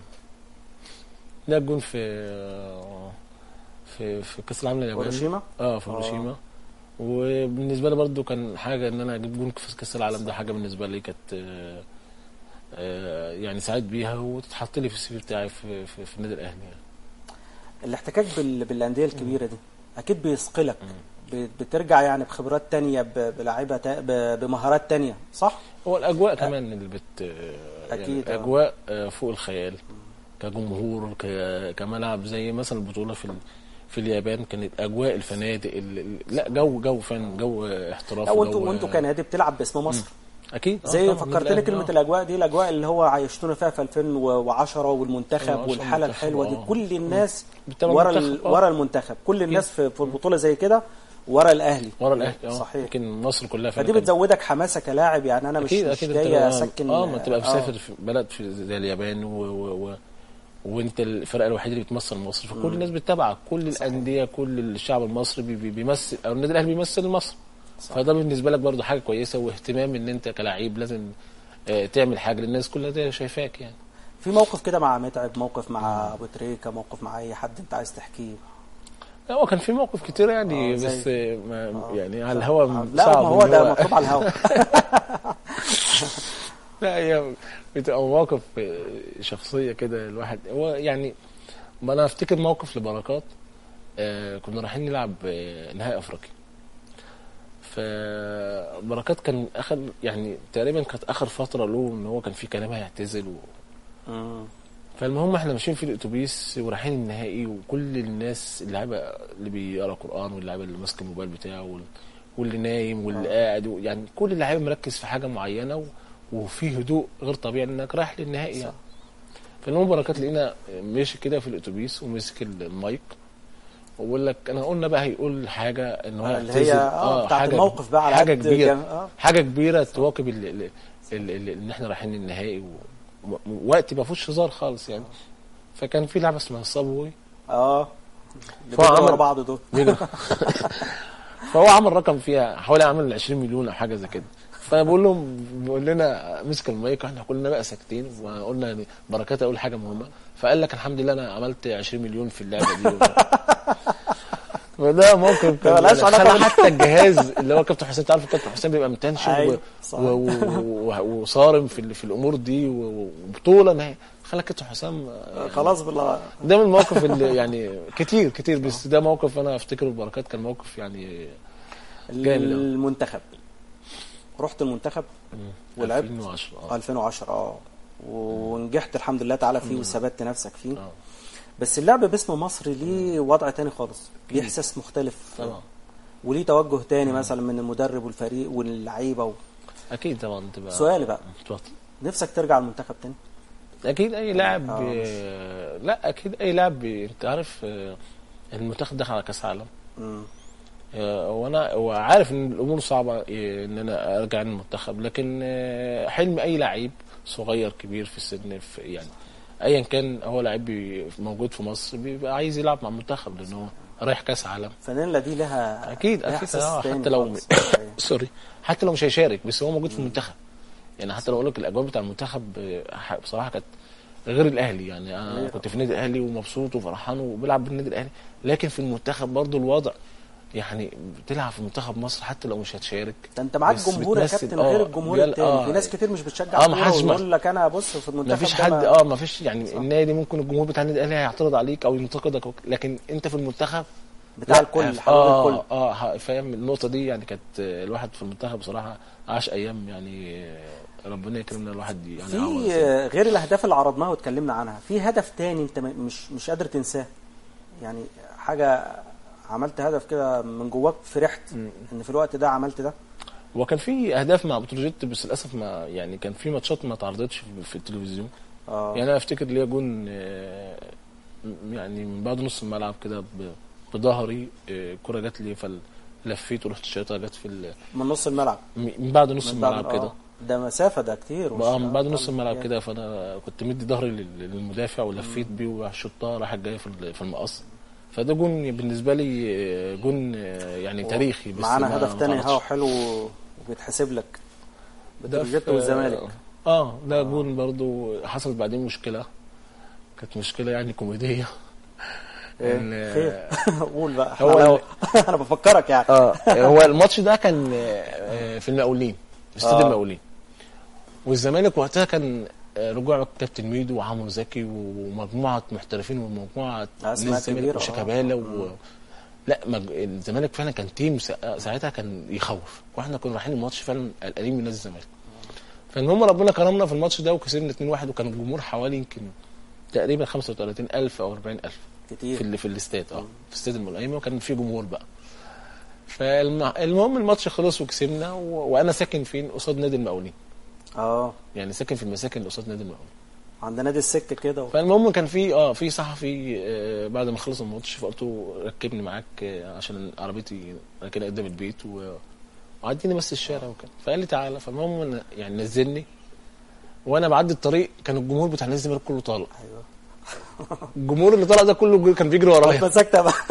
لا جون في في في كاس العالم الياباني هيروشيما؟ اه في هيروشيما وبالنسبه لي برضو كان حاجه ان انا اجيب جون في كاس العالم ده حاجه بالنسبه لي كانت آه، آه، يعني سعيد بيها وتتحط لي في السي في بتاعي في, في, في النادي الاهلي يعني. الاحتكاك بال... بالانديه الكبيره دي اكيد بيثقلك ب- بترجع يعني بخبرات تانية ب- بلعيبه تا... ب... بمهارات تانية صح؟ هو الاجواء كمان اللي بت أكيد، يعني آه. اجواء آه، فوق الخيال كجمهور ك... كملعب زي مثلا البطوله في ال... في اليابان كانت اجواء الفنادق ال... ال- لا جو جو فن جو احتراف لا وانتوا جو- وانتوا كنادي بتلعب باسم مصر اكيد آه، زي طبعاً، فكرتني الأهلي، كلمه آه. الاجواء دي الاجواء اللي هو عايشتونا فيها في 2010 والمنتخب أيوة، والحاله المنتخب، الحلوه دي آه. كل الناس بتابع ورا ال... المنتخب، آه. ورا المنتخب كل الناس في في البطوله زي كده ورا الاهلي ورا الاهلي اه صحيح يمكن مصر كلها فعلا فدي كانت- بتزودك حماسه كلاعب يعني انا مش اكيد مش اكيد جاي بقى- اسكن اه ما تبقى آه. مسافر في بلد في زي اليابان و... و... و... وانت الفرقه الوحيده اللي بتمثل مصر فكل الناس بتتابعك كل الانديه كل الشعب المصري بي... بي- بيمثل او النادي الاهلي بيمثل مصر فده بالنسبه لك برضو حاجه كويسه واهتمام ان انت كلاعب لازم آه، تعمل حاجه للناس كلها دي شايفاك يعني في موقف كده مع متعب موقف مع ابو تريكه موقف مع اي حد انت عايز تحكيه لا، هو كان في موقف كتير يعني آه، زي- بس آه، ما يعني على الهوا لا صعب ما هو إن ده مطلوب على الهوا لا هي بتبقى مواقف شخصيه كده الواحد هو يعني ما انا افتكر موقف لبركات آه كنا رايحين نلعب آه نهائي افريقيا فبركات كان اخر يعني تقريبا كانت اخر فتره له ان هو كان في كلام هيعتزل و... مم. فالمهم احنا ماشيين في الاتوبيس ورايحين النهائي وكل الناس اللعيبه اللي بيقرا قران واللعيبه اللي ماسك الموبايل بتاعه وال- واللي نايم واللي قاعد و- يعني كل اللعيبه مركز في حاجه معينه و... وفي هدوء غير طبيعي انك رايح للنهائي يعني فالمهم بركات لقينا ماشي كده في الاتوبيس ومسك المايك وبقول لك انا قلنا بقى هيقول حاجه ان هو آه، اللي يعتزل. هي آه، بتاعت حاجة الموقف بقى على حاجه قد كبيره جم- آه. حاجه كبيره تواكب ال- ال- ال- ال- ان احنا رايحين النهائي و- و- ووقت ما فيهوش هزار خالص يعني فكان في لعبه اسمها صابوي اه اللي فهو بيجروا ورا عمل- بعض دول بيجري. فهو عمل رقم فيها حوالي عمل 20 مليون او حاجه زي كده فبقول لهم بيقول لنا مسك المايك واحنا كلنا بقى ساكتين وقلنا يعني بركات اقول حاجه مهمه فقال لك الحمد لله انا عملت 20 مليون في اللعبه دي فده موقف كان ملهاش علاقة خلى بال- حتى الجهاز اللي هو كابتن حسين تعرف كابتن حسين بيبقى متنشن أيوة، و- صح. و- و- و- وصارم في ال- في الامور دي و- وبطوله ما هي خلى كابتن حسام يعني خلاص بالله ده من المواقف اللي يعني كتير كتير بس ده موقف انا افتكره بركات كان موقف يعني جامد أوي. المنتخب رحت المنتخب ولعبت 2010 اه 2010 اه ونجحت الحمد لله تعالى فيه وثبتت نفسك فيه آه. بس اللعب باسم مصر ليه وضع تاني خالص ليه احساس مختلف طبعا وليه توجه تاني مثلا من المدرب والفريق واللعيبه و... اكيد طبعا تبقى سؤالي بقى اتفضل نفسك ترجع المنتخب تاني اكيد اي لاعب آه. آه، لا اكيد اي لاعب بي- انت عارف آه، المنتخب دخل على كاس عالم مم. آه، وانا وعارف ان الامور صعبه آه، ان انا ارجع المنتخب لكن آه، حلم اي لعيب صغير كبير في السن في يعني ايا كان هو لعيب بي- موجود في مصر بيبقى عايز يلعب مع المنتخب لان هو رايح كاس عالم فانيلا دي لها اكيد لها اكيد إحساس آه، تاني حتى لو خالص. سوري حتى لو مش هيشارك بس هو موجود في المنتخب يعني حتى لو اقول لك الاجواء بتاع المنتخب آه، ح- بصراحه كانت غير الاهلي يعني انا كنت في النادي الاهلي ومبسوط وفرحان وبلعب بالنادي الاهلي لكن في المنتخب برضو الوضع يعني بتلعب في منتخب مصر حتى لو مش هتشارك ده انت معاك بس جمهور يا بتمثل- كابتن آه، غير الجمهور بيل- التاني آه، في ناس كتير مش بتشجع آه، ما كورة حدش ما- ويقول لك انا بص في المنتخب ما فيش ده حد ما- اه ما فيش يعني النادي ممكن الجمهور بتاع النادي الاهلي هيعترض عليك او ينتقدك أو- لكن انت في المنتخب بتاع لا، الكل ف- حلول اه الكل اه ح- فاهم النقطه دي يعني كانت آه، الواحد في المنتخب بصراحه عاش ايام يعني آه، ربنا يكرمنا الواحد يعني يعوض. في آه، غير الاهداف اللي عرضناها واتكلمنا عنها في هدف تاني انت م- مش مش قادر تنساه يعني حاجه عملت هدف كده من جواك فرحت ان في الوقت ده عملت ده وكان في اهداف مع بتروجيت بس للاسف ما يعني كان في ماتشات ما اتعرضتش في- في التلفزيون اه يعني انا افتكر ليا جون آه، م- يعني من بعد نص الملعب كده ب- بظهري آه، الكره جات لي فلفيت ورحت شايطها جت في ال- من نص الملعب من بعد نص من بعد- الملعب كده آه. ده مسافه ده كتير وش- بقى من بعد آه، نص الملعب يعني. كده فانا كنت مدي ظهري لل- للمدافع ولفيت بيه وشطها راحت جايه في ال- في المقص فده جون بالنسبه لي آه، جون آه، يعني تاريخي بس معانا ما- هدف ما تاني اتعرضش. اهو حلو وبيتحسب لك ده بتروجيت في- والزمالك اه ده جون برضو حصلت بعدين مشكله كانت مشكله يعني كوميديه إن- ايه خير قول بقى هو هو ال- انا بفكرك يعني اه هو الماتش ده كان آه، في المقاولين في استاد آه. المقاولين والزمالك وقتها كان آه، رجوع كابتن ميدو وعمرو زكي ومجموعه محترفين ومجموعه أسماء ناس الزمالك كبيرة، آه. وشيكابالا و... لا مج... الزمالك فعلا كان تيم سا- ساعتها كان يخوف واحنا كنا رايحين الماتش فعلا قلقانين من نادي الزمالك فالمهم ربنا كرمنا في الماتش ده وكسبنا 2-1 وكان الجمهور حوالي يمكن تقريبا 35000 او 40000 في كتير ال- في الاستاد اه في استاد الملائمه وكان في جمهور بقى فالمهم الماتش خلص وكسبنا و... وانا ساكن فين قصاد نادي المقاولين اه يعني ساكن في المساكن اللي قصاد نادي المقاولين عند نادي السكه كده و... فالمهم كان في اه في صحفي آه بعد ما خلص الماتش فقلت له ركبني معاك آه عشان عربيتي راكنه قدام البيت و... وعديني بس الشارع وكده فقال لي تعالى فالمهم أنا- يعني نزلني وانا بعدي الطريق كان الجمهور بتاع نادي الزمالك كله طالع ايوه الجمهور اللي طالع ده كله كان بيجري ورايا مسكت بقى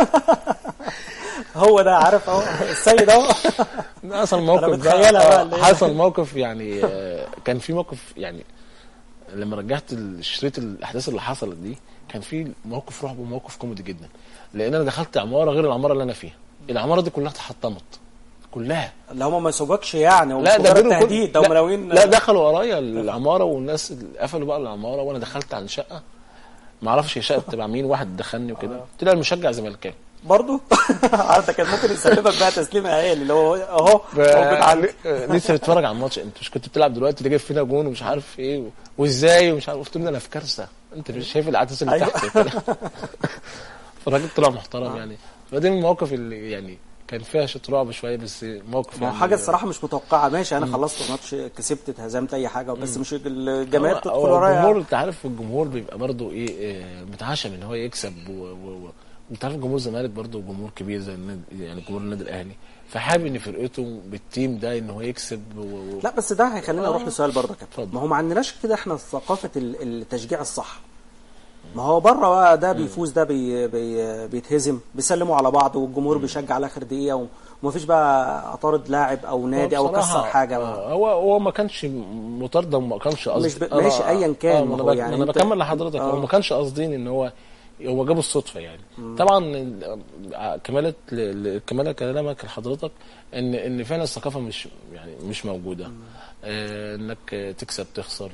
هو ده عارف اهو السيد اهو حصل موقف أنا بتخيلها بقى اللي آه، هي. حصل موقف يعني آه، كان في موقف يعني لما رجعت ال- شريط الاحداث اللي حصلت دي كان في موقف رعب وموقف كوميدي جدا لان انا دخلت عماره غير العماره اللي انا فيها العماره دي كلها اتحطمت كلها اللي هم ما يسوقكش يعني ومش لا ده مجرد بينهم كل- تهديد ده هم لا, ناويين لا دخلوا ورايا العماره والناس اللي قفلوا بقى العماره وانا دخلت عن شقه ما اعرفش هي شقه تبع مين واحد دخلني وكده طلع المشجع زملكاوي برضه عارف كان ممكن يسلمك بقى تسليم عيالي اللي هو اهو ف- موجود عندي آه، لسه بتفرج على الماتش انت مش كنت بتلعب دلوقتي اللي جايب فينا جون ومش عارف ايه و- وازاي ومش عارف قلت له انا في كارثه انت مش شايف الاحداث اللي أيوة. تحت فالراجل طلع محترم يعني فدي من المواقف اللي يعني كان فيها شوط رعب شويه بس موقف ما هو يعني حاجه الصراحه مش متوقعه ماشي انا خلصت الماتش كسبت اتهزمت اي حاجه بس مش الجماهير هو- تدخل هو الجمهور ورايا انت عارف الجمهور بيبقى برضه ايه آه، متعشم ان هو يكسب و, و, و انت عارف جمهور الزمالك برضه جمهور كبير زي النادي يعني جمهور النادي الاهلي فحابب ان فرقته بالتيم ده ان هو يكسب و, و لا بس ده هيخلينا آه. نروح لسؤال برضه يا كابتن اتفضل. ما هو ما عندناش كده احنا ثقافه ال- التشجيع الصح ما هو بره بقى ده بيفوز ده بي بي بيتهزم بيسلموا على بعض والجمهور بيشجع على اخر دقيقه و- ومفيش بقى اطارد لاعب او نادي او هو بصراحة، كسر حاجه آه، هو هو ما كانش مطارده وما كانش قصدي مش ب- أنا- ماشي، أياً كان، آه ما ما هو انا, يعني يعني انا أنت- بكمل لحضرتك آه. هو ما كانش قصدين ان هو هو جابه الصدفه يعني طبعا ال- آه، كماله ل- ل- كماله كلامك لحضرتك ان ان فعلا الثقافه مش يعني مش موجوده آه انك تكسب تخسر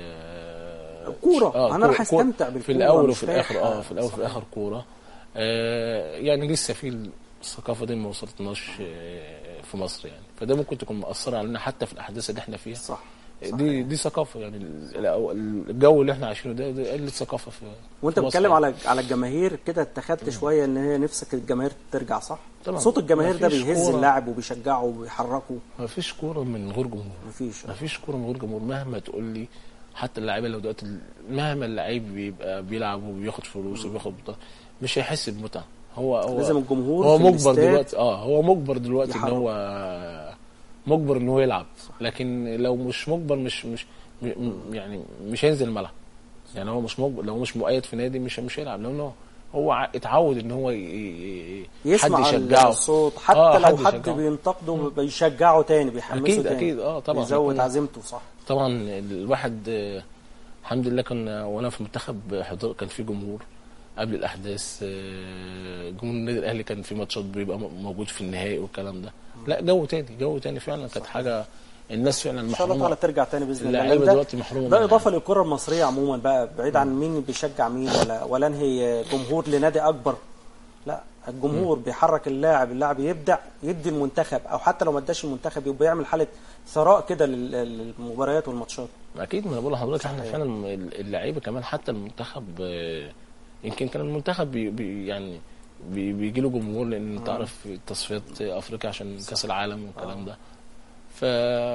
آه كورة. أنا راح كو- أستمتع في بالكورة، الاول مش وفي الاخر رايح- اه في الاول وفي صحيح. الاخر كوره آه يعني لسه في الثقافه دي ما وصلتناش آه، في مصر يعني فده ممكن تكون مأثره علينا حتى في الاحداث اللي احنا فيها صح دي دي ثقافه يعني ال- الجو اللي احنا عايشينه ده ده قله ثقافه في وانت في مصر بتتكلم يعني. على على الجماهير كده اتخذت شويه ان هي نفسك الجماهير ترجع صح طبعا. صوت الجماهير ده مفيش بيهز كورة. اللاعب وبيشجعه وبيحركه ما فيش كوره من غير جمهور مفيش ما فيش كوره من غير جمهور مهما تقول لي حتى اللعيبه لو دلوقتي مهما اللعيب بيبقى بيلعب وبياخد فلوس وبياخد بطاقه مش هيحس بمتعه هو هو لازم الجمهور هو في مجبر الاستاد دلوقتي اه هو مجبر دلوقتي ان يحرك. هو مجبر ان هو يلعب لكن لو مش مجبر مش مش م- م- يعني مش هينزل الملعب يعني هو مش مجبر لو مش مؤيد في نادي مش مش هيلعب لانه هو ع- اتعود ان هو ي- ي- ي- يسمع حد يشجعه الصوت حتى آه، لو حد يشجعه. بينتقده بيشجعه تاني بيحمسه أكيد- تاني أكيد، آه، طبعاً. بيزود كنا- عزيمته صح طبعا الواحد آه، الحمد لله كان وانا في المنتخب حضور كان في جمهور قبل الاحداث آه، جمهور النادي الاهلي كان في ماتشات بيبقى م- موجود في النهائي والكلام ده لا جو تاني جو تاني فعلا كانت حاجه الناس فعلا ان شاء الله تعالى محرومه ترجع تاني باذن الله اللعيبة لأن ده- دلوقتي محرومة ده منها. اضافه للكره المصريه عموما بقى بعيد عن مين بيشجع مين ولا ولا انهي جمهور لنادي اكبر لا الجمهور بيحرك اللاعب اللاعب يبدع يدي المنتخب او حتى لو ما اداش المنتخب يبقى يعمل حاله ثراء كده لل- للمباريات والماتشات اكيد ما انا بقول لحضرتك احنا فعلا اللعيبه كمان حتى المنتخب آه، يمكن كان المنتخب بي بي يعني بي بيجي له جمهور لان انت عارف تصفيات افريقيا عشان كاس العالم والكلام ده ف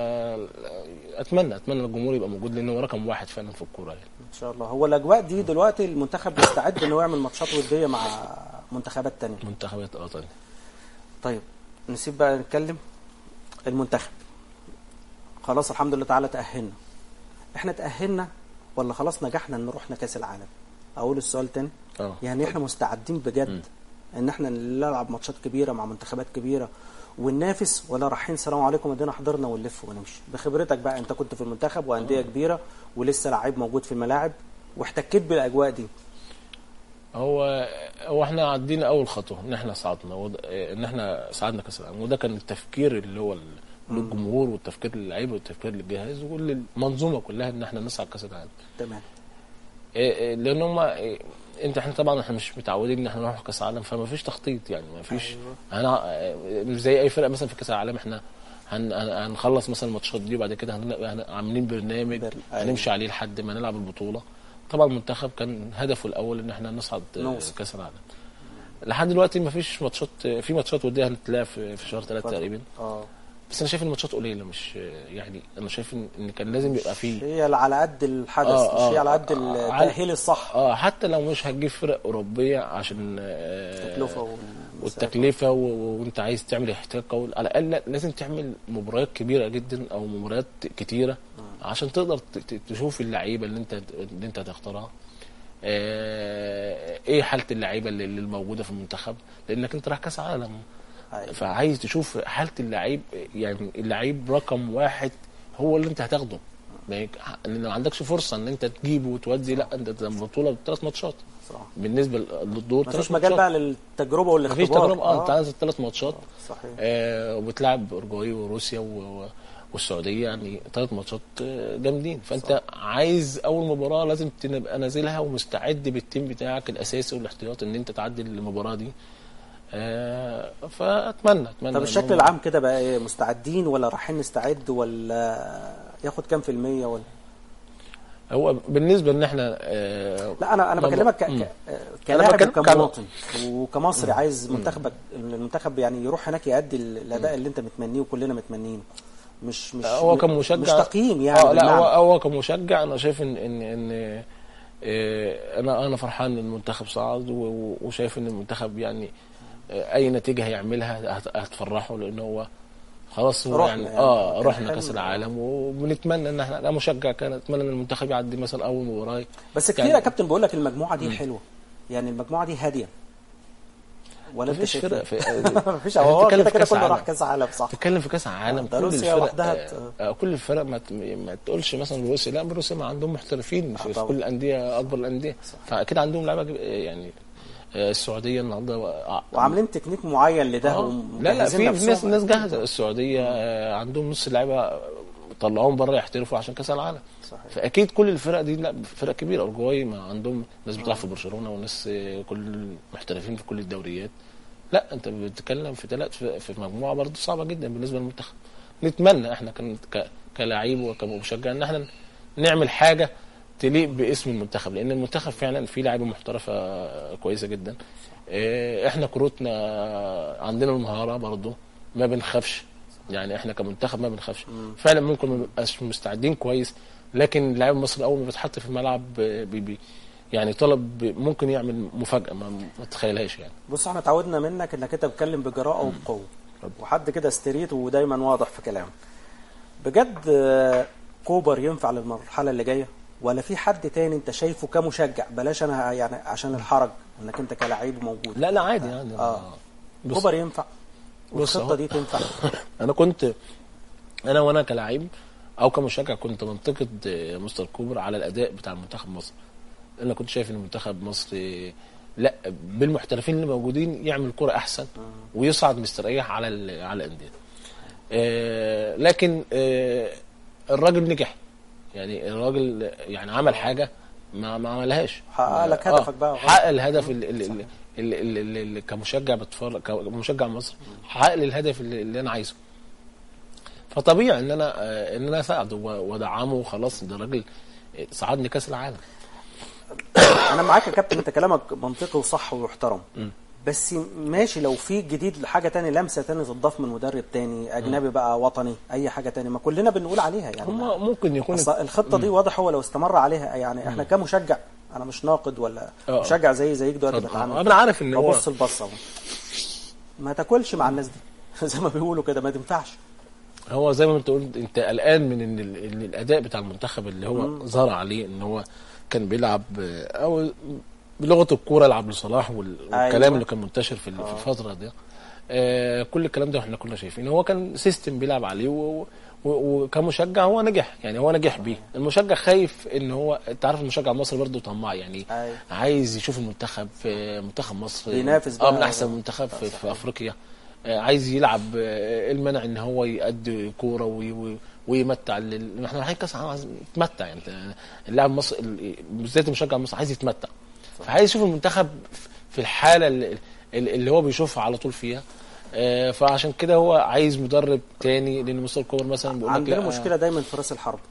اتمنى اتمنى الجمهور يبقى موجود لانه هو رقم واحد فعلا في الكوره يعني ان شاء الله هو الاجواء دي دلوقتي المنتخب بيستعد انه يعمل ماتشات وديه مع منتخبات تانية منتخبات اه طبعا طيب نسيب بقى نتكلم المنتخب خلاص الحمد لله تعالى تأهلنا احنا تأهلنا ولا خلاص نجحنا ان رحنا كاس العالم اقول السؤال تاني اه يعني احنا مستعدين بجد ان احنا نلعب ماتشات كبيره مع منتخبات كبيره وننافس ولا رايحين سلام عليكم ادينا حضرنا ونلف ونمشي بخبرتك بقى انت كنت في المنتخب وانديه كبيره ولسه لعيب موجود في الملاعب واحتكيت بالاجواء دي هو هو احنا عدينا اول خطوه ان احنا صعدنا وده- ان احنا صعدنا كاس العالم وده كان التفكير اللي هو ال- للجمهور والتفكير للعيبه والتفكير للجهاز وللمنظومه كلها ان احنا نصعد كاس العالم تمام إيه إيه لان هم إيه انت احنا طبعا احنا مش متعودين ان احنا نروح كاس العالم فما فيش تخطيط يعني ما فيش انا إيه، مش زي اي فرقه مثلا في كاس العالم احنا هن هن- هنخلص مثلا الماتشات دي وبعد كده هن- هن- عاملين برنامج بر- أيوة. هنمشي عليه لحد ما نلعب البطوله طبعا المنتخب كان هدفه الاول ان احنا نصعد آه، نوصل. كاس العالم لحد دلوقتي ما فيش ماتشات في ماتشات وديه هنتلعب في في شهر ثلاثة تقريبا اه بس انا شايف ان الماتشات قليله مش يعني انا شايف ان إن كان لازم يبقى فيه هي على قد الحدث آه، مش هي آه، على قد آه، التأهيل الصح اه حتى لو مش هتجيب فرق اوروبيه عشان آه، التكلفه والمسافة. والتكلفه و- وانت عايز تعمل احتكاك قوي على الاقل لازم تعمل مباريات كبيره جدا او مباريات كتيره عشان تقدر ت- ت- تشوف اللعيبه اللي انت اللي انت هتختارها آه، ايه حاله اللعيبه اللي اللي الموجوده في المنتخب لانك انت رايح كاس عالم أيوة. فعايز تشوف حاله اللعيب يعني اللعيب رقم واحد هو اللي انت هتاخده ما يك- لان ما عندكش فرصه ان انت تجيبه وتودي لا انت ده بطوله بثلاث ماتشات صح بالنسبه للدور مفيش ثلاث مجال ماتشات. بقى للتجربه والاختبار مفيش تجربه اه انت عايز ثلاث ماتشات صحيح آه وبتلعب اورجواي وروسيا و... و... والسعوديه يعني ثلاث ماتشات آه، جامدين فانت صح. عايز اول مباراه لازم تبقى نازلها ومستعد بالتيم بتاعك الاساسي والاحتياطي ان انت تعدي المباراه دي آه فاتمنى اتمنى طب إن الشكل هم- العام كده بقى ايه مستعدين ولا رايحين نستعد ولا ياخد كام في المية ولا هو بالنسبه ان احنا آه لا انا انا لما- بكلمك ك... مم. ك... كلاعب بتكلم كم- وكمواطن وكمصري عايز منتخبك المنتخب يعني يروح هناك يأدي الاداء اللي انت متمنيه وكلنا متمنيين مش مش هو كمشجع مش تقييم يعني اه لا بالمعنى. هو هو كمشجع انا شايف ان ان ان آه، انا انا فرحان ان المنتخب صعد و- و- وشايف ان المنتخب يعني آه، اي نتيجه هيعملها هت- هتفرحه لان هو خلاص هو رحنا يعني, يعني. اه كان رحنا حلم. كاس العالم وبنتمنى ان احنا انا مشجع كان اتمنى ان المنتخب يعدي مثلا اول مباراه بس كتير يعني- يا كابتن بقول لك المجموعه دي حلوه يعني المجموعه دي هاديه ولا انت مفيش شايف فرق إيه؟ في مفيش هو بتتكلم كده في كده كأس كله راح عالم. كاس عالم صح تتكلم في كاس عالم ده كل روسيا الفرق وحدها آه، آه، كل الفرق ما, ت- ما تقولش مثلا روسيا لا روسيا ما عندهم محترفين في, في طبعا. كل الانديه اكبر الانديه فاكيد عندهم لعيبه جب- يعني آه، السعوديه النهارده آه، وعاملين تكنيك معين لده آه. لا لا ومجهزين في نفسهم. ناس ناس جاهزه السعوديه آه، عندهم نص اللعيبه طلعوهم بره يحترفوا عشان كاس العالم صحيح. فاكيد كل الفرق دي لا فرق كبيره اورجواي ما عندهم ناس بتلعب في برشلونه وناس آه، كل محترفين في كل الدوريات لا انت بتتكلم في ثلاث في في مجموعه برضه صعبه جدا بالنسبه للمنتخب نتمنى احنا كان ك- كلاعب وكمشجع ان احنا نعمل حاجه تليق باسم المنتخب لان المنتخب فعلا فيه لعيبه محترفه كويسه جدا اه، احنا كروتنا عندنا المهاره برضه ما بنخافش يعني احنا كمنتخب ما بنخافش فعلا ممكن ما نبقاش مستعدين كويس لكن لاعب مصر اول ما بيتحط في الملعب بي بي يعني طلب ممكن يعمل مفاجاه ما, ما تتخيلهاش يعني بص احنا اتعودنا منك انك انت بتتكلم بجراءه وبقوه وحد كده استريت ودايما واضح في كلامه بجد آه، كوبر ينفع للمرحله اللي جايه ولا في حد تاني انت شايفه كمشجع بلاش انا يعني عشان الحرج انك انت كلاعب موجود لا لا عادي يعني اه بص- كوبر ينفع بص والخطه أهو. دي تنفع انا كنت انا وانا كلاعب او كمشجع كنت بنتقد مستر كوبر على الاداء بتاع منتخب مصر انا كنت شايف ان منتخب مصر لا بالمحترفين اللي موجودين يعمل كرة احسن ويصعد مستريح على ال- على الانديه آه، لكن آه، الراجل نجح يعني الراجل يعني عمل حاجه ما ما عملهاش حقق لك آه، هدفك بقى. حقق الهدف اللي, اللي, اللي, اللي, اللي, اللي كمشجع بتفرج كمشجع مصر حقق لي الهدف اللي, اللي انا عايزه فطبيعي ان انا آه، ان انا اساعده و- وادعمه وخلاص ده راجل صعدني كاس العالم انا معاك يا كابتن انت كلامك منطقي وصح ويحترم بس ماشي لو في جديد لحاجه تاني لمسه تاني تضاف من مدرب تاني اجنبي بقى وطني اي حاجه تاني ما كلنا بنقول عليها يعني ما- هم ممكن يكون أصل الخطه دي واضح هو لو استمر عليها يعني احنا كمشجع انا مش ناقد ولا آه. مشجع زي زيك دلوقتي اتفضل. بتعامل انا عارف ان هو ببص البصه اهو. ما تاكلش مع الناس دي زي ما بيقولوا كده ما تنفعش هو زي ما انت قلت انت قلقان من ان ال- ان الاداء بتاع المنتخب اللي هو ظهر عليه ان هو كان بيلعب آه، او بلغه الكوره يلعب لصلاح وال- والكلام أيوة. اللي كان منتشر في ال- في الفتره دي آه، كل الكلام ده احنا كنا شايفين هو كان سيستم بيلعب عليه و- و- وكمشجع هو نجح يعني هو نجح بيه المشجع خايف ان هو انت عارف المشجع المصري برضه طماع يعني أيوة. عايز يشوف المنتخب في منتخب مصر بينافس اه بقى. من احسن منتخب في, في افريقيا آه، عايز يلعب آه، إيه المنع ان هو يأدي كوره وي- وي- ويمتع لل- احنا رايحين كاس العالم عايز يتمتع يعني أنت- اللاعب المصري ال- بالذات المشجع المصري عايز يتمتع فعايز يشوف المنتخب في الحاله اللي, اللي هو بيشوفها على طول فيها آه، فعشان كده هو عايز مدرب تاني لان مستر كوبر مثلا بيقول لك عندنا لا، مشكله دايما في راس الحرب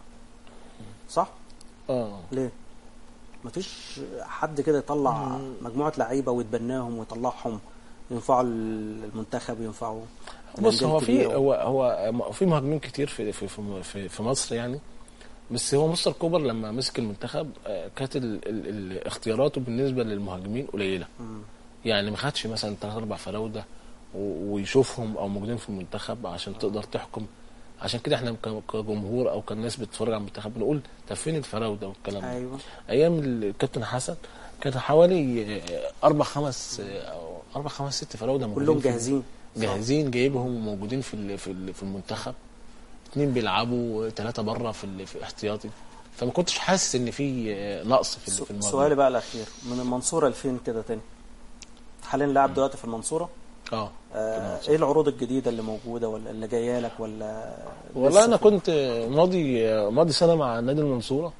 صح اه ليه مفيش حد كده يطلع مجموعه لعيبه ويتبناهم ويطلعهم ينفعوا المنتخب ينفعوا بص الأندية هو في الكبيرة. هو هو في مهاجمين كتير في في في- في, في مصر يعني بس هو مستر كوبر لما مسك المنتخب آه، كانت ال- ال- ال- اختياراته بالنسبه للمهاجمين قليله يعني ما خدش مثلا ثلاث اربع فراوده و- ويشوفهم او موجودين في المنتخب عشان تقدر تحكم عشان كده احنا ك- كجمهور او كناس بتتفرج على المنتخب بنقول طب فين الفراوده والكلام ده ايوه ايام الكابتن حسن كانت حوالي آه، اربع خمس آه، أو اربع خمس ست فراوده موجودين كلهم في- جاهزين جاهزين جايبهم وموجودين في ال- في ال- في المنتخب اتنين بيلعبوا ثلاثه بره في ال- في احتياطي فما كنتش حاسس ان في آه، نقص في ال- في الموضوع سؤالي بقى الاخير من المنصوره لفين كده تاني حاليا لاعب دلوقتي في المنصوره اه آه ايه العروض الجديده اللي موجوده ولا اللي جايه لك ولا والله لسه انا في- كنت ماضي ماضي سنه مع نادي المنصوره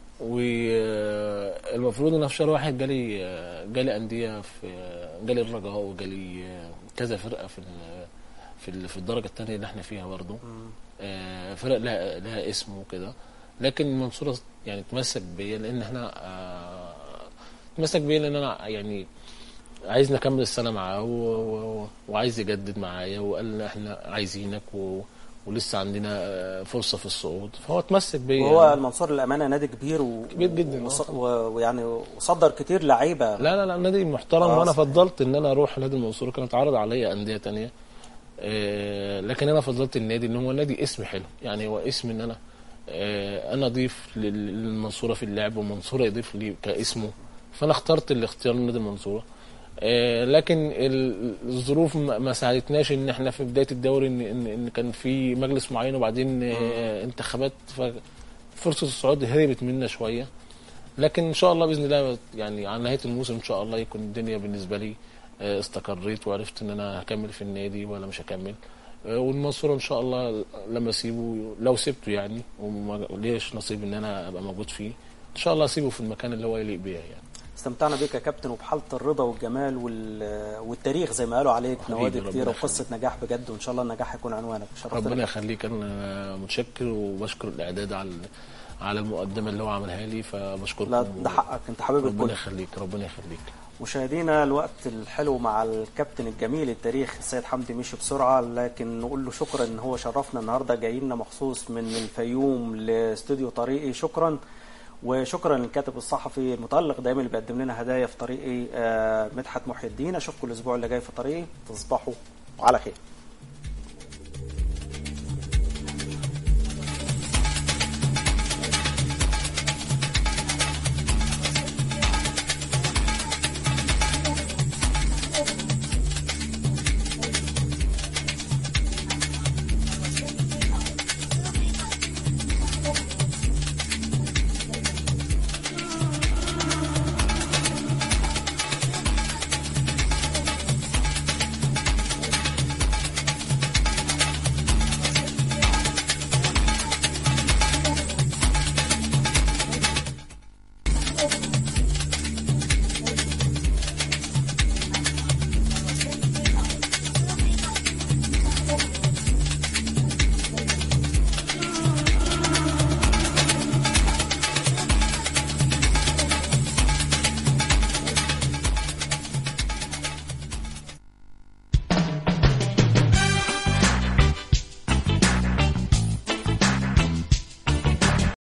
والمفروض ان في شهر واحد جالي جالي انديه في جالي الرجاء وجالي كذا فرقه في ال- في ال- في الدرجه الثانيه اللي احنا فيها برضه آه، فرق لها لها اسم وكده لكن المنصوره يعني تمسك بيا لان احنا آه، تمسك بيا لان انا يعني عايز نكمل السنه معاه و... و... وعايز يجدد معايا وقال احنا عايزينك و... ولسه عندنا آه، فرصه في الصعود فهو اتمسك بيا وهو يعني. المنصوره للامانه نادي كبير و... كبير جدا، وص... آه. و... ويعني وصدر كتير لعيبه لا لا لا نادي محترم آه، وانا صحيح. فضلت ان انا اروح نادي المنصوره كانت عرض عليا انديه تانية آه، لكن انا فضلت النادي ان هو نادي اسم حلو يعني هو اسم ان انا آه، انا اضيف لل- للمنصوره في اللعب والمنصوره يضيف لي كاسمه فانا اخترت الاختيار لنادي المنصوره آه، لكن ال- الظروف ما ما ساعدتناش ان احنا في بدايه الدوري ان ان, إن كان في مجلس معين وبعدين آه، انتخابات ففرصه الصعود هربت منا شويه لكن ان شاء الله باذن الله يعني على نهايه الموسم ان شاء الله يكون الدنيا بالنسبه لي آه، استقريت وعرفت ان انا هكمل في النادي ولا مش هكمل آه، والمنصوره ان شاء الله لما اسيبه لو سبته يعني وما ليش نصيب ان انا ابقى موجود فيه ان شاء الله اسيبه في المكان اللي هو يليق بيا يعني استمتعنا بيك يا كابتن وبحاله الرضا والجمال وال- والتاريخ زي ما قالوا عليك حبيبي، نوادي ربنا كتير يخليك. وقصه نجاح بجد وان شاء الله النجاح هيكون عنوانك شرفتنا ربنا يخليك انا متشكر وبشكر الاعداد على على المقدمه اللي هو عملها لي فبشكركم لا ده حقك انت حبيب ربنا الكل يخليك ربنا يخليك مشاهدينا الوقت الحلو مع الكابتن الجميل التاريخ السيد حمدي مشي بسرعة لكن نقول له شكرا ان هو شرفنا النهاردة جاي لنا مخصوص من الفيوم لاستوديو طريقي شكرا وشكرا للكاتب الصحفي المتألق دايما اللي بيقدم لنا هدايا في طريقي آه، مدحت محي الدين اشوفكم الاسبوع اللي جاي في طريقي تصبحوا على خير